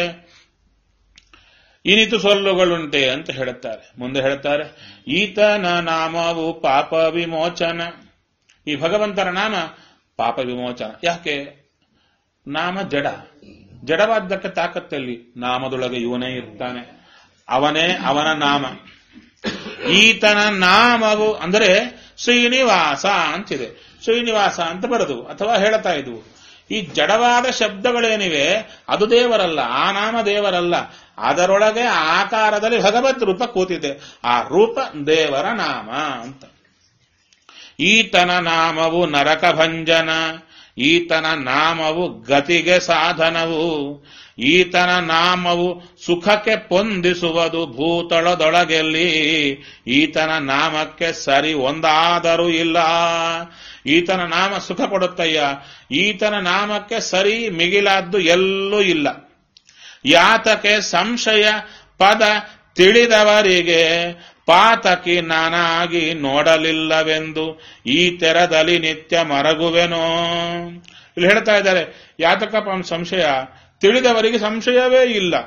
ಇನಿತು ಸೊಲ್ಲುಗಳುಂಟೆ ಅಂತ ಹೇಳುತ್ತಾರೆ ಮುಂದೆ ಹೇಳುತ್ತಾರೆ ಈತನ ನಾಮವು ಪಾಪ ವಿಮೋಚನ ಈ ಭಗವಂತನ ನಾಮ ಪಾಪ ವಿಮೋಚನ ಯಾಕೆ ನಾಮ ಜಡ ಜಡವಾದ್ದಕ್ಕೆ ತಾಕತ್ತಲ್ಲಿ ನಾಮದೊಳಗೆ ಇವನೇ ಇರ್ತಾನೆ ಅವನೇ ಅವನ ನಾಮ ಈತನ ನಾಮವು ಅಂದರೆ ಶ್ರೀನಿವಾಸ ಅಂತಿದೆ ಶ್ರೀನಿವಾಸ ಅಂತ ಬರದು ಅಥವಾ ಹೇಳ್ತಾ ಇದ್ವು ಈ ಜಡವಾದ ಶಬ್ದಗಳೇನಿವೆ ಅದು ದೇವರಲ್ಲ ಆ ನಾಮ ದೇವರಲ್ಲ ಅದರೊಳಗೆ ಆಕಾರದಲ್ಲಿ ಭಗವತ್ ರೂಪ ಕೂತಿದೆ ಆ ರೂಪ ದೇವರ ನಾಮ ಅಂತ ಈತನ ನಾಮವು ನರಕ ಭಂಜನ ಈತನ ನಾಮವು ಗತಿಗೆ ಸಾಧನವು ಈತನ ನಾಮವು ಸುಖಕ್ಕೆ ಪೊಂದಿಸುವುದು ಭೂತಳದೊಳಗೆಲ್ಲಿ ಈತನ ನಾಮಕ್ಕೆ ಸರಿ ಒಂದಾದರೂ ಇಲ್ಲ ಈತನ ನಾಮ ಸುಖ ಕೊಡುತ್ತಯ್ಯ ಈತನ ನಾಮಕ್ಕೆ ಸರಿ ಮಿಗಿಲಾದ್ದು ಎಲ್ಲೂ ಇಲ್ಲ ಯಾತಕ್ಕೆ ಸಂಶಯ ಪದ ತಿಳಿದವರಿಗೆ ಪಾತಕಿ ನಾನಾಗಿ ನೋಡಲಿಲ್ಲವೆಂದು ಈ ತೆರದಲ್ಲಿ ನಿತ್ಯ ಮರಗುವೆನೋ ಇಲ್ಲಿ ಹೇಳ್ತಾ ಇದ್ದಾರೆ ಯಾತಕಪ್ಪ ಅವ್ನ ಸಂಶಯ ತಿಳಿದವರಿಗೆ ಸಂಶಯವೇ ಇಲ್ಲ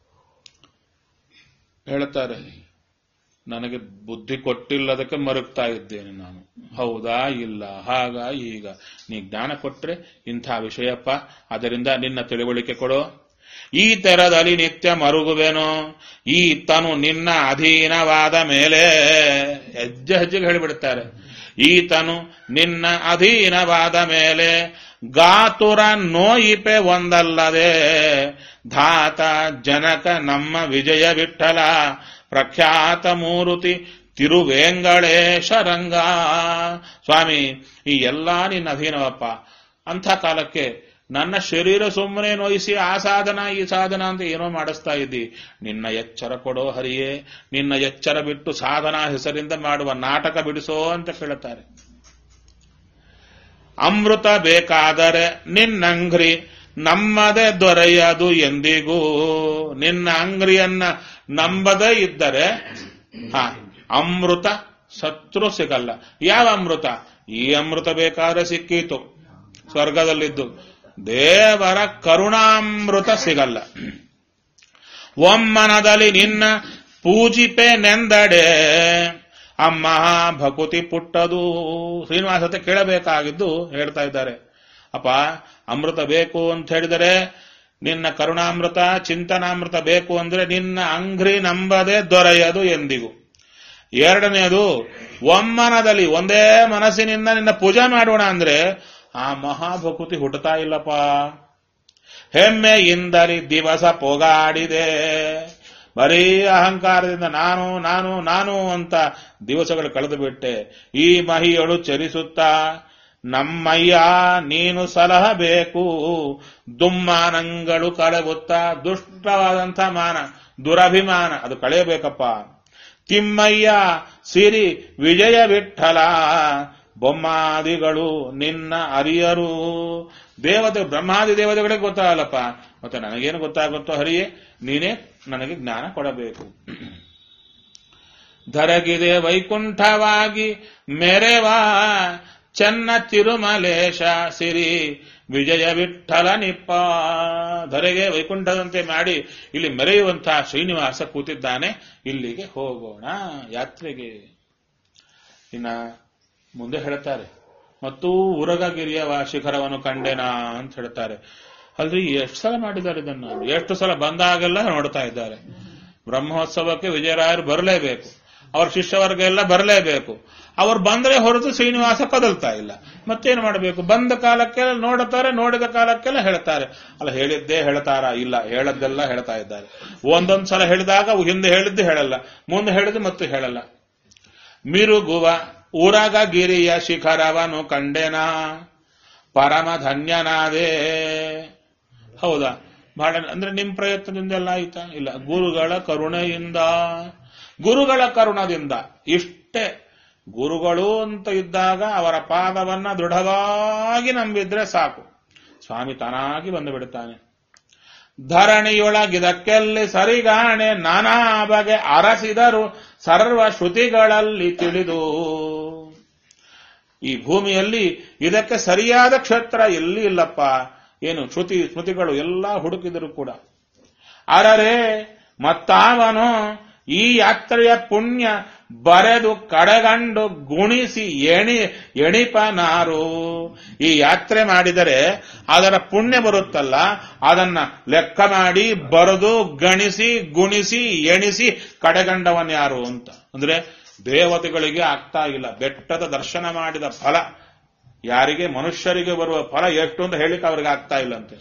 ಹೇಳ್ತಾರೆ ನನಗೆ ಬುದ್ಧಿ ಕೊಟ್ಟಿಲ್ಲದಕ್ಕೆ ಮರುಗ್ತಾ ಇದ್ದೇನೆ ನಾನು ಹೌದಾ ಇಲ್ಲ ಹಾಗ ಈಗ ನೀ ಜ್ಞಾನ ಕೊಟ್ರೆ ಇಂಥ ವಿಷಯಪ್ಪ ಅದರಿಂದ ನಿನ್ನ ತಿಳುವಳಿಕೆ ಕೊಡು ಈ ತೆರದಲ್ಲಿ ನಿತ್ಯ ಮರುಗುವೆನೋ ಈ ತನು ನಿನ್ನ ಅಧೀನವಾದ ಮೇಲೆ ಹೆಜ್ಜೆ ಹೆಜ್ಜೆಗೆ ಹೇಳಿಬಿಡ್ತಾರೆ ಈ ತನು ನಿನ್ನ ಅಧೀನವಾದ ಮೇಲೆ ಗಾತುರ ನೋಯಿಪೆ ಒಂದಲ್ಲದೆ ಧಾತ ಜನಕ ನಮ್ಮ ವಿಜಯ ವಿಠಲ ಪ್ರಖ್ಯಾತ ಮೂರುತಿ ತಿರುವೇಂಗಳೇಶ ರಂಗ ಸ್ವಾಮಿ ಈ ಎಲ್ಲಾ ನಿನ್ನ ಅಧೀನವಪ್ಪ ಅಂಥ ಕಾಲಕ್ಕೆ ನನ್ನ ಶರೀರ ಸುಮ್ಮನೆ ನೋಯಿಸಿ ಆ ಸಾಧನ ಈ ಸಾಧನ ಅಂತ ಏನೋ ಮಾಡಿಸ್ತಾ ಇದ್ದಿ ನಿನ್ನ ಎಚ್ಚರ ಕೊಡೋ ಹರಿಯೇ ನಿನ್ನ ಎಚ್ಚರ ಬಿಟ್ಟು ಸಾಧನ ಹೆಸರಿಂದ ಮಾಡುವ ನಾಟಕ ಬಿಡಿಸೋ ಅಂತ ಕೇಳುತ್ತಾರೆ ಅಮೃತ ಬೇಕಾದರೆ ನಿನ್ನಂಗ್ರಿ ನಮ್ಮದೇ ದೊರೆಯದು ಎಂದಿಗೂ ನಿನ್ನ ಅಂಗ್ರಿಯನ್ನ ನಂಬದೇ ಇದ್ದರೆ ಹ ಅಮೃತ ಸತ್ರು ಸಿಗಲ್ಲ ಯಾವ ಅಮೃತ ಈ ಅಮೃತ ಬೇಕಾದ್ರೆ ಸಿಕ್ಕೀತು ಸ್ವರ್ಗದಲ್ಲಿದ್ದು ದೇವರ ಕರುಣಾಮೃತ ಸಿಗಲ್ಲ ಒಮ್ಮನದಲ್ಲಿ ನಿನ್ನ ಪೂಜಿಪೆ ನೆಂದಡೆ ಅಮ್ಮ ಭಕುತಿ ಪುಟ್ಟದು ಶ್ರೀನಿವಾಸತೆ ಕೇಳಬೇಕಾಗಿದ್ದು ಹೇಳ್ತಾ ಇದ್ದಾರೆ ಅಪ್ಪ ಅಮೃತ ಬೇಕು ಅಂತ ಹೇಳಿದರೆ ನಿನ್ನ ಕರುಣಾಮೃತ ಚಿಂತನಾಮೃತ ಬೇಕು ಅಂದ್ರೆ ನಿನ್ನ ಅಂಗ್ರಿ ನಂಬದೆ ದೊರೆಯದು ಎಂದಿಗೂ ಎರಡನೆಯದು ಒಮ್ಮನದಲ್ಲಿ ಒಂದೇ ಮನಸ್ಸಿನಿಂದ ನಿನ್ನ ಪೂಜೆ ಮಾಡೋಣ ಅಂದ್ರೆ ಆ ಮಹಾಭಕುತಿ ಹುಟ್ಟುತ್ತಾ ಇಲ್ಲಪ್ಪ ಹೆಮ್ಮೆಯಿಂದಲಿ ದಿವಸ ಪೋಗಾಡಿದೆ ಬರೀ ಅಹಂಕಾರದಿಂದ ನಾನು ನಾನು ನಾನು ಅಂತ ದಿವಸಗಳು ಕಳೆದು ಬಿಟ್ಟೆ ಈ ಮಹಿಯಳು ಚರಿಸುತ್ತಾ ನಮ್ಮಯ್ಯ ನೀನು ಸಲಹಬೇಕು ದುಮ್ಮಾನಗಳು ಕಳೆಗುತ್ತಾ ದುಷ್ಟವಾದಂಥ ಮಾನ ದುರಭಿಮಾನ ಅದು ಕಳೆಯಬೇಕಪ್ಪ ತಿಮ್ಮಯ್ಯ ಸಿರಿ ವಿಜಯ ವಿಠಲ ಬೊಮ್ಮಾದಿಗಳು ನಿನ್ನ ಅರಿಯರು ದೇವತೆ ಬ್ರಹ್ಮಾದಿ ದೇವತೆಗಳಿಗೆ ಗೊತ್ತಾಗಲ್ಲಪ್ಪ ಮತ್ತೆ ನನಗೇನು ಗೊತ್ತಾಗುತ್ತೋ ಹರಿಯೇ ನೀನೇ ನನಗೆ ಜ್ಞಾನ ಕೊಡಬೇಕು ಧರಗಿದೆ ವೈಕುಂಠವಾಗಿ ಮೆರೆವ ಚನ್ನ ತಿರುಮಲೇಶ ಸಿರಿ ವಿಜಯ ವಿಠಲ ನಿಪ್ಪ ಧರೆಗೆ ವೈಕುಂಠದಂತೆ ಮಾಡಿ ಇಲ್ಲಿ ಮೆರೆಯುವಂತಹ ಶ್ರೀನಿವಾಸ ಕೂತಿದ್ದಾನೆ ಇಲ್ಲಿಗೆ ಹೋಗೋಣ ಯಾತ್ರೆಗೆ ಇನ್ನ ಮುಂದೆ ಹೇಳ್ತಾರೆ ಮತ್ತು ಉರಗಗಿರಿಯ ವ- ಶಿಖರವನ್ನು ಕಂಡೆನಾ ಅಂತ ಹೇಳ್ತಾರೆ ಅಲ್ರಿ ಎಷ್ಟು ಸಲ ಮಾಡಿದ್ದಾರೆ ಇದನ್ನ ಎಷ್ಟು ಸಲ ಬಂದಾಗೆಲ್ಲ ನೋಡ್ತಾ ಇದ್ದಾರೆ ಬ್ರಹ್ಮೋತ್ಸವಕ್ಕೆ ವಿಜಯರಾಯರು ಬರಲೇಬೇಕು ಅವ್ರ ಶಿಷ್ಯವರ್ಗ ಎಲ್ಲ ಬರಲೇಬೇಕು ಅವ್ರು ಬಂದ್ರೆ ಹೊರತು ಶ್ರೀನಿವಾಸ ಕದಲ್ತಾ ಇಲ್ಲ ಮತ್ತೇನು ಮಾಡಬೇಕು ಬಂದ ಕಾಲಕ್ಕೆಲ್ಲ ನೋಡುತ್ತಾರೆ ನೋಡಿದ ಕಾಲಕ್ಕೆಲ್ಲ ಹೇಳ್ತಾರೆ ಅಲ್ಲ ಹೇಳಿದ್ದೇ ಹೇಳ್ತಾರ ಇಲ್ಲ ಹೇಳದ್ದೆಲ್ಲ ಹೇಳ್ತಾ ಇದ್ದಾರೆ ಒಂದೊಂದ್ ಸಲ ಹೇಳಿದಾಗ ಹಿಂದೆ ಹೇಳಿದ್ದು ಹೇಳಲ್ಲ ಮುಂದೆ ಹೇಳಿದ್ದು ಮತ್ತು ಹೇಳಲ್ಲ ಮಿರುಗುವ ಉರಗ ಗಿರಿಯ ಶಿಖರವನು ಕಂಡೆನ ಪರಮ ಧನ್ಯನಾದೇ ಹೌದಾ ಬಹಳ ಅಂದ್ರೆ ನಿಮ್ ಪ್ರಯತ್ನದಿಂದ ಎಲ್ಲ ಆಯ್ತಾ ಇಲ್ಲ ಗುರುಗಳ ಕರುಣೆಯಿಂದ ಗುರುಗಳ ಕರುಣದಿಂದ ಇಷ್ಟೇ ಗುರುಗಳು ಅಂತ ಇದ್ದಾಗ ಅವರ ಪಾದವನ್ನ ದೃಢವಾಗಿ ನಂಬಿದ್ರೆ ಸಾಕು ಸ್ವಾಮಿ ತಾನಾಗಿ ಬಂದು ಬಿಡುತ್ತಾನೆ ಧರಣಿಯೊಳಗಿದಕ್ಕೆಲ್ಲಿ ಸರಿಗಾಣೆ ನಾನಾ ಬಗೆ ಅರಸಿದರು ಸರ್ವ ಶ್ರುತಿಗಳಲ್ಲಿ ತಿಳಿದು ಈ ಭೂಮಿಯಲ್ಲಿ ಇದಕ್ಕೆ ಸರಿಯಾದ ಕ್ಷೇತ್ರ ಎಲ್ಲಿ ಇಲ್ಲಪ್ಪ ಏನು ಶ್ರುತಿ ಸ್ಮೃತಿಗಳು ಎಲ್ಲ ಹುಡುಕಿದರು ಕೂಡ ಅರರೆ ಮತ್ತಾವನು ಈ ಯಾತ್ರೆಯ ಪುಣ್ಯ ಬರೆದು ಕಡೆಗಂಡು ಗುಣಿಸಿ ಎಣಿ ಎಣಿಪನಾರು ಈ ಯಾತ್ರೆ ಮಾಡಿದರೆ ಅದರ ಪುಣ್ಯ ಬರುತ್ತಲ್ಲ ಅದನ್ನ ಲೆಕ್ಕ ಮಾಡಿ ಬರೆದು ಗಣಿಸಿ ಗುಣಿಸಿ ಎಣಿಸಿ ಕಡೆಗಂಡವನ್ ಯಾರು ಅಂತ ಅಂದ್ರೆ ದೇವತೆಗಳಿಗೆ ಆಗ್ತಾ ಇಲ್ಲ ಬೆಟ್ಟದ ದರ್ಶನ ಮಾಡಿದ ಫಲ ಯಾರಿಗೆ ಮನುಷ್ಯರಿಗೆ ಬರುವ ಫಲ ಎಷ್ಟು ಅಂತ ಹೇಳಿಕ್ಕೆ ಅವ್ರಿಗೆ ಆಗ್ತಾ ಇಲ್ಲಂತೆ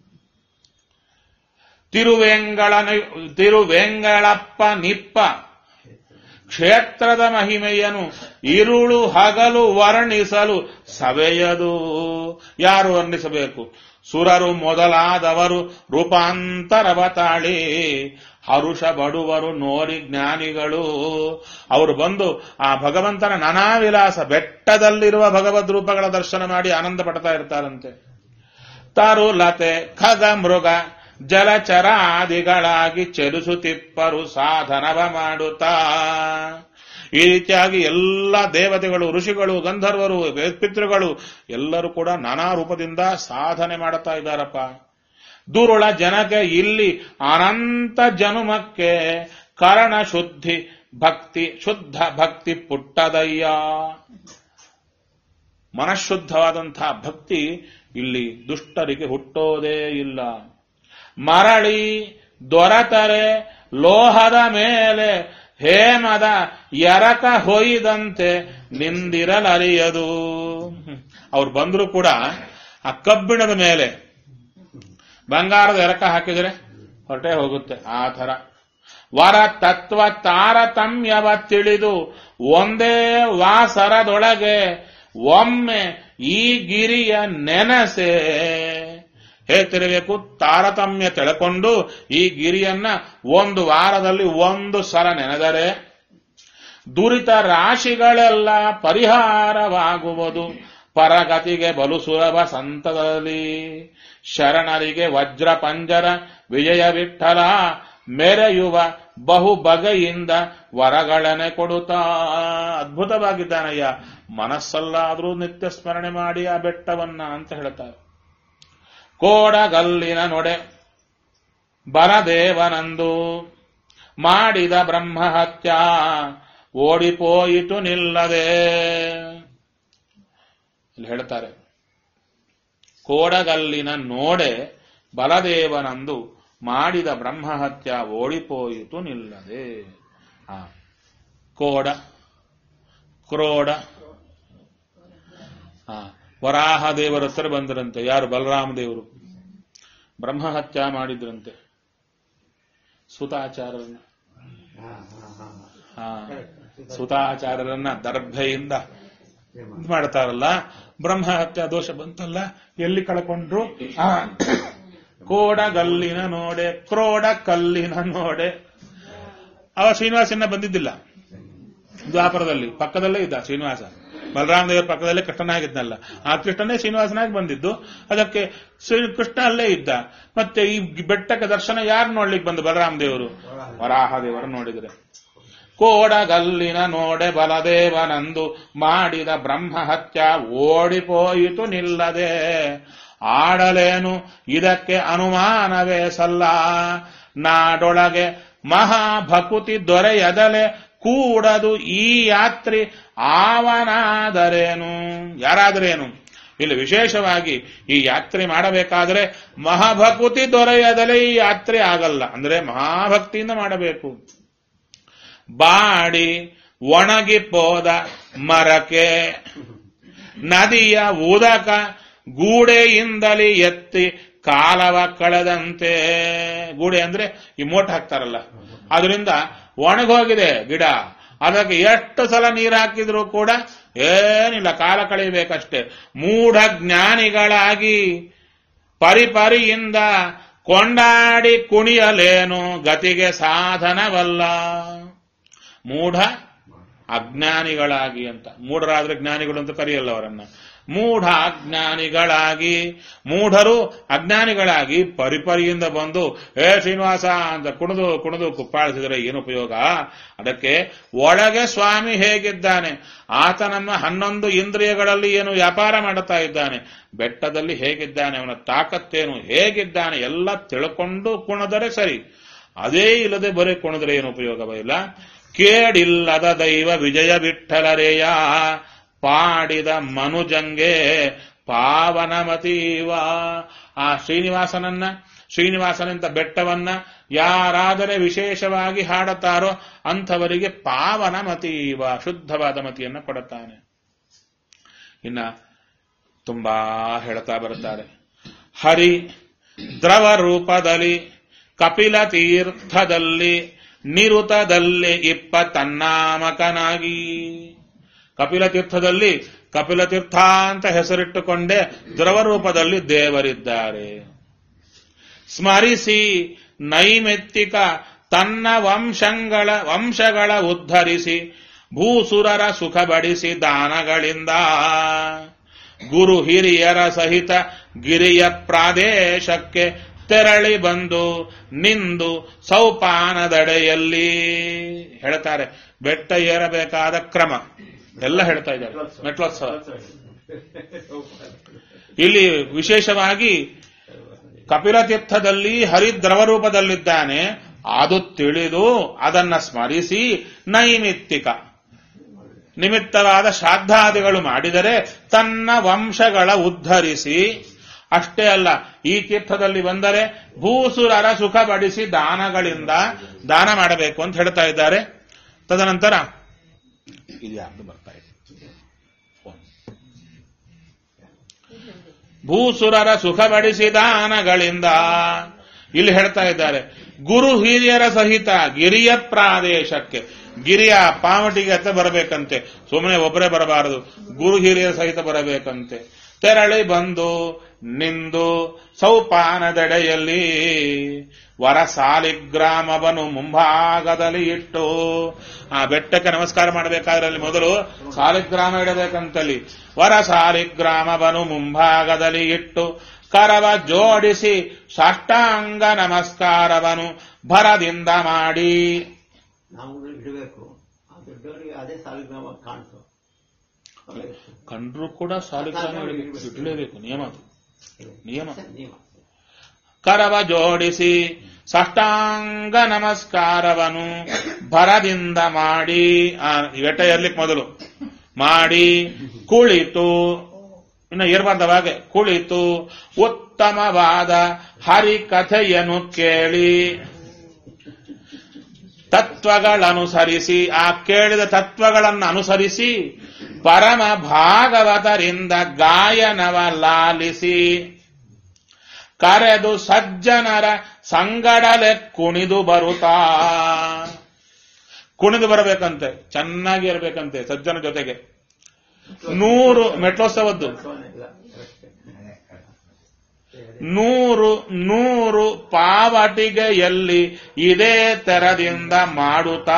ತಿರುವೆಂಗಳ ತಿರುವೆಂಗಳಪ್ಪ ನಿಪ್ಪ ಕ್ಷೇತ್ರದ ಮಹಿಮೆಯನು ಇರುಳು ಹಗಲು ವರ್ಣಿಸಲು ಸವೆಯದು ಯಾರು ವರ್ಣಿಸಬೇಕು ಸುರರು ಮೊದಲಾದವರು ರೂಪಾಂತರವ ತಾಳಿ ಹರುಷ ಬಡುವರು ನೋರಿ ಜ್ಞಾನಿಗಳು ಅವರು ಬಂದು ಆ ಭಗವಂತನ ನಾನಾ ವಿಲಾಸ ಬೆಟ್ಟದಲ್ಲಿರುವ ಭಗವದ್ ರೂಪಗಳ ದರ್ಶನ ಮಾಡಿ ಆನಂದ ಪಡ್ತಾ ಇರ್ತಾರಂತೆ ತರು ಲತೆ ಖಗ ಮೃಗ ಜಲಚರಾದಿಗಳಾಗಿ ಚಲಿಸುತ್ತಿಪ್ಪರು ಸಾಧನವ ಮಾಡುತ್ತಾ ಈ ರೀತಿಯಾಗಿ ಎಲ್ಲ ದೇವತೆಗಳು ಋಷಿಗಳು ಗಂಧರ್ವರು ಪಿತೃಗಳು ಎಲ್ಲರೂ ಕೂಡ ನಾನಾ ರೂಪದಿಂದ ಸಾಧನೆ ಮಾಡುತ್ತಾ ಇದ್ದಾರಪ್ಪ ದುರುಳ ಜನಕ್ಕೆ ಇಲ್ಲಿ ಅನಂತ ಜನುಮಕ್ಕೆ ಕರಣ ಶುದ್ಧಿ ಭಕ್ತಿ ಶುದ್ಧ ಭಕ್ತಿ ಪುಟ್ಟದಯ್ಯ ಮನಃಶುದ್ಧವಾದಂತಹ ಭಕ್ತಿ ಇಲ್ಲಿ ದುಷ್ಟರಿಗೆ ಹುಟ್ಟೋದೇ ಇಲ್ಲ ಮರಳಿ ದೊರತರೆ ಲೋಹದ ಮೇಲೆ ಹೇಮದ ಎರಕ ಹೊಯ್ದಂತೆ ನಿಂದಿರಲರಿಯದು ಅವ್ರು ಬಂದ್ರು ಕೂಡ ಆ ಕಬ್ಬಿಣದ ಮೇಲೆ ಬಂಗಾರದ ಎರಕ ಹಾಕಿದ್ರೆ ಹೊರಟೆ ಹೋಗುತ್ತೆ ಆ ಥರ ವರ ತತ್ವ ತಾರತಮ್ಯವ ತಿಳಿದು ಒಂದೇ ವಾಸರದೊಳಗೆ ಒಮ್ಮೆ ಈ ಗಿರಿಯ ನೆನಸೆ ಹೇಳ್ತಿರಬೇಕು ತಾರತಮ್ಯ ತಿಳ್ಕೊಂಡು ಈ ಗಿರಿಯನ್ನ ಒಂದು ವಾರದಲ್ಲಿ ಒಂದು ಸಲ ನೆನೆದರೆ ದುರಿತ ರಾಶಿಗಳೆಲ್ಲ ಪರಿಹಾರವಾಗುವುದು ಪರಗತಿಗೆ ಬಲು ಸುಲಭ ಸಂತದಲ್ಲಿ ಶರಣರಿಗೆ ವಜ್ರ ಪಂಜರ ವಿಜಯ ವಿಠಲ ಮೆರೆಯುವ ಬಹು ಬಗೆಯಿಂದ ವರಗಳನೆ ಕೊಡುತ್ತಾ ಅದ್ಭುತವಾಗಿದ್ದಾನಯ್ಯ ಮನಸ್ಸಲ್ಲಾದರೂ ನಿತ್ಯ ಸ್ಮರಣೆ ಮಾಡಿ ಆ ಬೆಟ್ಟವನ್ನ ಅಂತ ಹೇಳ್ತಾರೆ ಕೋಡಗಲ್ಲಿನ ನೊಡೆ ಬರದೇವನಂದು ಮಾಡಿದ ಬ್ರಹ್ಮಹತ್ಯ ಓಡಿಪೋಯಿತು ನಿಲ್ಲದೆ ಇಲ್ಲಿ ಹೇಳ್ತಾರೆ ಕೋಡಗಲ್ಲಿನ ನೋಡೆ ಬಲದೇವನಂದು ಮಾಡಿದ ಬ್ರಹ್ಮಹತ್ಯ ಓಡಿಪೋಯಿತು ನಿಲ್ಲದೆ ಆ ಕೋಡ ಕ್ರೋಡ ಆ ವರಾಹ ದೇವರ ಹತ್ರ ಬಂದರಂತೆ ಯಾರು ಬಲರಾಮ ದೇವರು ಬ್ರಹ್ಮಹತ್ಯ ಮಾಡಿದ್ರಂತೆ ಸುತಾಚಾರ್ಯರನ್ನ ಹಾ ಹಾ ಹಾ ಹಾ Correct. ಸುತಾಚಾರ್ಯರನ್ನ ದರ್ಭೆಯಿಂದ ಪ್ರೇಮ. ಇದ್ ಮಾಡ್ತಾರಲ್ಲ ಬ್ರಹ್ಮ ಹತ್ಯೆ ದೋಷ ಬಂತಲ್ಲ ಎಲ್ಲಿ ಕಳ್ಕೊಂಡ್ರು ಆ ಕೋಡಗಲ್ಲಿನ ನೋಡೆ ಕ್ರೋಡ ಕಲ್ಲಿನ ನೋಡೆ ಅವ ಶ್ರೀನಿವಾಸನ ಬಂದಿದ್ದಿಲ್ಲ ದ್ವಾಪರದಲ್ಲಿ ಪಕ್ಕದಲ್ಲೇ ಇದ್ದ ಶ್ರೀನಿವಾಸ ಬಲರಾಮ ದೇವರ ಪಕ್ಕದಲ್ಲೇ ಕೃಷ್ಣನಾಗಿದ್ನಲ್ಲ ಆ ಕೃಷ್ಣನೇ ಶ್ರೀನಿವಾಸನಾಗಿ ಬಂದಿದ್ದು ಅದಕ್ಕೆ ಶ್ರೀ ಕೃಷ್ಣ ಅಲ್ಲೇ ಇದ್ದ ಮತ್ತೆ ಈ ಬೆಟ್ಟಕ್ಕೆ ದರ್ಶನ ಯಾರು ನೋಡ್ಲಿಕ್ಕೆ ಬಂದು ಬಲರಾಮ ದೇವರು ವರಾಹ ದೇವರು ನೋಡಿದ್ರೆ ಕೋಡಗಲ್ಲಿನ ನೋಡೆ ಬಲದೇವನಂದು ಮಾಡಿದ ಬ್ರಹ್ಮ ಹತ್ಯ ಓಡಿಪೋಯಿತು ನಿಲ್ಲದೆ ಆಡಲೇನು ಇದಕ್ಕೆ ಅನುಮಾನವೇ ಸಲ್ಲ ನಾಡೊಳಗೆ ಮಹಾಭಕುತಿ ದೊರೆಯದಲೆ ಕೂಡದು ಈ ಯಾತ್ರಿ ಆವನಾದರೇನು ಯಾರಾದರೇನು ಇಲ್ಲಿ ವಿಶೇಷವಾಗಿ ಈ ಯಾತ್ರೆ ಮಾಡಬೇಕಾದ್ರೆ ಮಹಾಭಕುತಿ ದೊರೆಯದಲೆ ಈ ಯಾತ್ರೆ ಆಗಲ್ಲ ಅಂದ್ರೆ ಮಹಾಭಕ್ತಿಯಿಂದ ಮಾಡಬೇಕು ಬಾಡಿ ಒಣಗಿಪೋದ ಮರಕೆ ನದಿಯ ಉದಕ ಗೂಡೆಯಿಂದಲಿ ಎತ್ತಿ ಕಾಲವ ಕಳೆದಂತೆ ಗೂಡೆ ಅಂದ್ರೆ ಈ ಮೋಟ್ ಹಾಕ್ತಾರಲ್ಲ ಅದರಿಂದ ಒಣಗೋಗಿದೆ ಗಿಡ ಅದಕ್ಕೆ ಎಷ್ಟು ಸಲ ನೀರು ಹಾಕಿದ್ರು ಕೂಡ ಏನಿಲ್ಲ ಕಾಲ ಕಳೆಯಬೇಕಷ್ಟೇ ಮೂಢ ಜ್ಞಾನಿಗಳಾಗಿ ಪರಿಪರಿಯಿಂದ ಕೊಂಡಾಡಿ ಕುಣಿಯಲೇನು ಗತಿಗೆ ಸಾಧನವಲ್ಲ ಮೂಢ ಅಜ್ಞಾನಿಗಳಾಗಿ ಅಂತ ಮೂಢರಾದ್ರೆ ಜ್ಞಾನಿಗಳು ಅಂತ ಕರೆಯಲ್ಲ ಅವರನ್ನ ಮೂಢ ಅಜ್ಞಾನಿಗಳಾಗಿ ಮೂಢರು ಅಜ್ಞಾನಿಗಳಾಗಿ ಪರಿಪರಿಯಿಂದ ಬಂದು ಏ ಶ್ರೀನಿವಾಸ ಅಂತ ಕುಣಿದು ಕುಣಿದು ಕುಪ್ಪಾಳಿಸಿದರೆ ಏನು ಉಪಯೋಗ ಅದಕ್ಕೆ ಒಳಗೆ ಸ್ವಾಮಿ ಹೇಗಿದ್ದಾನೆ ಆತ ನಮ್ಮ ಹನ್ನೊಂದು ಇಂದ್ರಿಯಗಳಲ್ಲಿ ಏನು ವ್ಯಾಪಾರ ಮಾಡುತ್ತಾ ಇದ್ದಾನೆ ಬೆಟ್ಟದಲ್ಲಿ ಹೇಗಿದ್ದಾನೆ ಅವನ ತಾಕತ್ತೇನು ಹೇಗಿದ್ದಾನೆ ಎಲ್ಲ ತಿಳ್ಕೊಂಡು ಕುಣಿದರೆ ಸರಿ ಅದೇ ಇಲ್ಲದೆ ಬರೀ ಕುಣಿದ್ರೆ ಏನು ಉಪಯೋಗವಿಲ್ಲ ಕೇಡಿಲ್ಲದ ದೈವ ವಿಜಯ ವಿಠಲರೇಯ ಪಾಡಿದ ಮನುಜಂಗೆ ಪಾವನಮತೀವ ಆ ಶ್ರೀನಿವಾಸನನ್ನ ಶ್ರೀನಿವಾಸನಂತ ಬೆಟ್ಟವನ್ನ ಯಾರಾದರೆ ವಿಶೇಷವಾಗಿ ಹಾಡುತ್ತಾರೋ ಅಂಥವರಿಗೆ ಪಾವನ ಮತೀವ ಶುದ್ಧವಾದ ಮತಿಯನ್ನು ಕೊಡುತ್ತಾನೆ ಇನ್ನ ತುಂಬಾ ಹೇಳ್ತಾ ಬರುತ್ತಾರೆ ಹರಿ ದ್ರವ ರೂಪದಲ್ಲಿ ಕಪಿಲ ತೀರ್ಥದಲ್ಲಿ ನಿರುತದಲ್ಲಿ ಇಪ್ಪ ತನ್ನಾಮಕನಾಗಿ ಕಪಿಲ ತೀರ್ಥದಲ್ಲಿ ಕಪಿಲ ತೀರ್ಥ ಅಂತ ಹೆಸರಿಟ್ಟುಕೊಂಡೇ ದ್ರವ ರೂಪದಲ್ಲಿ ದೇವರಿದ್ದಾರೆ ಸ್ಮರಿಸಿ ನೈಮಿತ್ತಿಕ ತನ್ನ ವಂಶಗಳ ವಂಶಗಳ ಉದ್ಧರಿಸಿ ಭೂಸುರರ ಸುಖ ಬಡಿಸಿ ದಾನಗಳಿಂದ ಗುರು ಹಿರಿಯರ ಸಹಿತ ಗಿರಿಯ ಪ್ರಾದೇಶಕ್ಕೆ ತೆರಳಿ ಬಂದು ನಿಂದು ಸೌಪಾನದಡೆಯಲ್ಲಿ ಹೇಳ್ತಾರೆ ಬೆಟ್ಟ ಏರಬೇಕಾದ ಕ್ರಮ ಎಲ್ಲ ಹೇಳ್ತಾ ಇದ್ದಾರೆ ಮೆಟ್ಲೋತ್ಸವ ಇಲ್ಲಿ ವಿಶೇಷವಾಗಿ ಕಪಿಲ ತೀರ್ಥದಲ್ಲಿ ಹರಿದ್ರವ ರೂಪದಲ್ಲಿದ್ದಾನೆ ಅದು ತಿಳಿದು ಅದನ್ನ ಸ್ಮರಿಸಿ ನೈಮಿತ್ತಿಕ ನಿಮಿತ್ತವಾದ ಶ್ರಾದ್ದಾದಿಗಳು ಮಾಡಿದರೆ ತನ್ನ ವಂಶಗಳ ಉದ್ಧರಿಸಿ ಅಷ್ಟೇ ಅಲ್ಲ ಈ ತೀರ್ಥದಲ್ಲಿ ಬಂದರೆ ಭೂಸುರರ ಸುಖ ಬಡಿಸಿ ದಾನಗಳಿಂದ ದಾನ ಮಾಡಬೇಕು ಅಂತ ಹೇಳ್ತಾ ಇದ್ದಾರೆ ತದನಂತರ ಇದು ಯಾರ್ದು ಬರ್ತಾ ಇದೆ ಫೋನ್. ಭೂಸುರರ ಸುಖ ಬಡಿಸಿ ದಾನಗಳಿಂದ ಇಲ್ಲಿ ಹೇಳ್ತಾ ಇದ್ದಾರೆ ಗುರು ಹಿರಿಯರ ಸಹಿತ ಗಿರಿಯ ಪ್ರಾದೇಶಕ್ಕೆ ಗಿರಿಯ ಪಾವಟಿಗೆ ಹತ್ತ ಬರಬೇಕಂತೆ ಸುಮ್ಮನೆ ಒಬ್ಬರೇ ಬರಬಾರದು ಗುರು ಹಿರಿಯರ ಸಹಿತ ಬರಬೇಕಂತೆ ತೆರಳಿ ಬಂದು ನಿಂದು ಸೌಪಾನದೆಡೆಯಲ್ಲಿ ವರ ಸಾಲಿಗ್ರಾಮವನು ಮುಂಭಾಗದಲ್ಲಿ ಇಟ್ಟು ಆ ಬೆಟ್ಟಕ್ಕೆ ನಮಸ್ಕಾರ ಮಾಡಬೇಕಾದ್ರೆ ಅಲ್ಲಿ ಮೊದಲು ಸಾಲಿಗ್ರಾಮ ಇಡಬೇಕಂತಲ್ಲಿ ವರ ಸಾಲಿಗ್ರಾಮವನು ಮುಂಭಾಗದಲ್ಲಿ ಇಟ್ಟು ಕರವ ಜೋಡಿಸಿ ಸಾಷ್ಟಾಂಗ ನಮಸ್ಕಾರವನು ಭರದಿಂದ ಮಾಡಿ ನಾವು ಇಡಬೇಕು ಆ ದೊಡ್ಡವರಿಗೆ ಅದೇ ಸಾಲಿಗ್ರಾಮ ಕಾಣ್ತು ಕಂಡ್ರು ಕೂಡ ಸಾಲಿಗ್ರಾಮ ಇಡಬೇಕು ಇಡಲೇಬೇಕು ನಿಯಮ ಅದು ನಿಯಮ ನಿಯಮ ಕರವ ಜೋಡಿಸಿ ಸಾಷ್ಟಾಂಗ ನಮಸ್ಕಾರವನು ಭರದಿಂದ ಮಾಡಿ ಆ ಎಟ ಇರ್ಲಿಕ್ಕೆ ಮೊದಲು ಮಾಡಿ ಕುಳಿತು ಇನ್ನು ಇರ್ಬಂದವಾಗೆ ಕುಳಿತು ಉತ್ತಮವಾದ ಹರಿಕಥೆಯನ್ನು ಕೇಳಿ ತತ್ವಗಳನುಸರಿಸಿ ಆ ಕೇಳಿದ ತತ್ವಗಳನ್ನು ಅನುಸರಿಸಿ ಪರಮ ಭಾಗವತರಿಂದ ಗಾಯನವ ಲಾಲಿಸಿ ಕರೆದು ಸಜ್ಜನರ ಸಂಗಡಲೆ ಕುಣಿದು ಬರುತ್ತಾ ಕುಣಿದು ಬರಬೇಕಂತೆ ಚೆನ್ನಾಗಿ ಇರಬೇಕಂತೆ ಸಜ್ಜನ ಜೊತೆಗೆ ನೂರು ಮೆಟ್ಲೋತ್ಸವದ್ದು ಇಲ್ಲ, ಅಷ್ಟೇ. ನೂರು ನೂರು ಪಾವಟಿಗೆಯಲ್ಲಿ ಇದೇ ತೆರದಿಂದ ಮಾಡುತ್ತಾ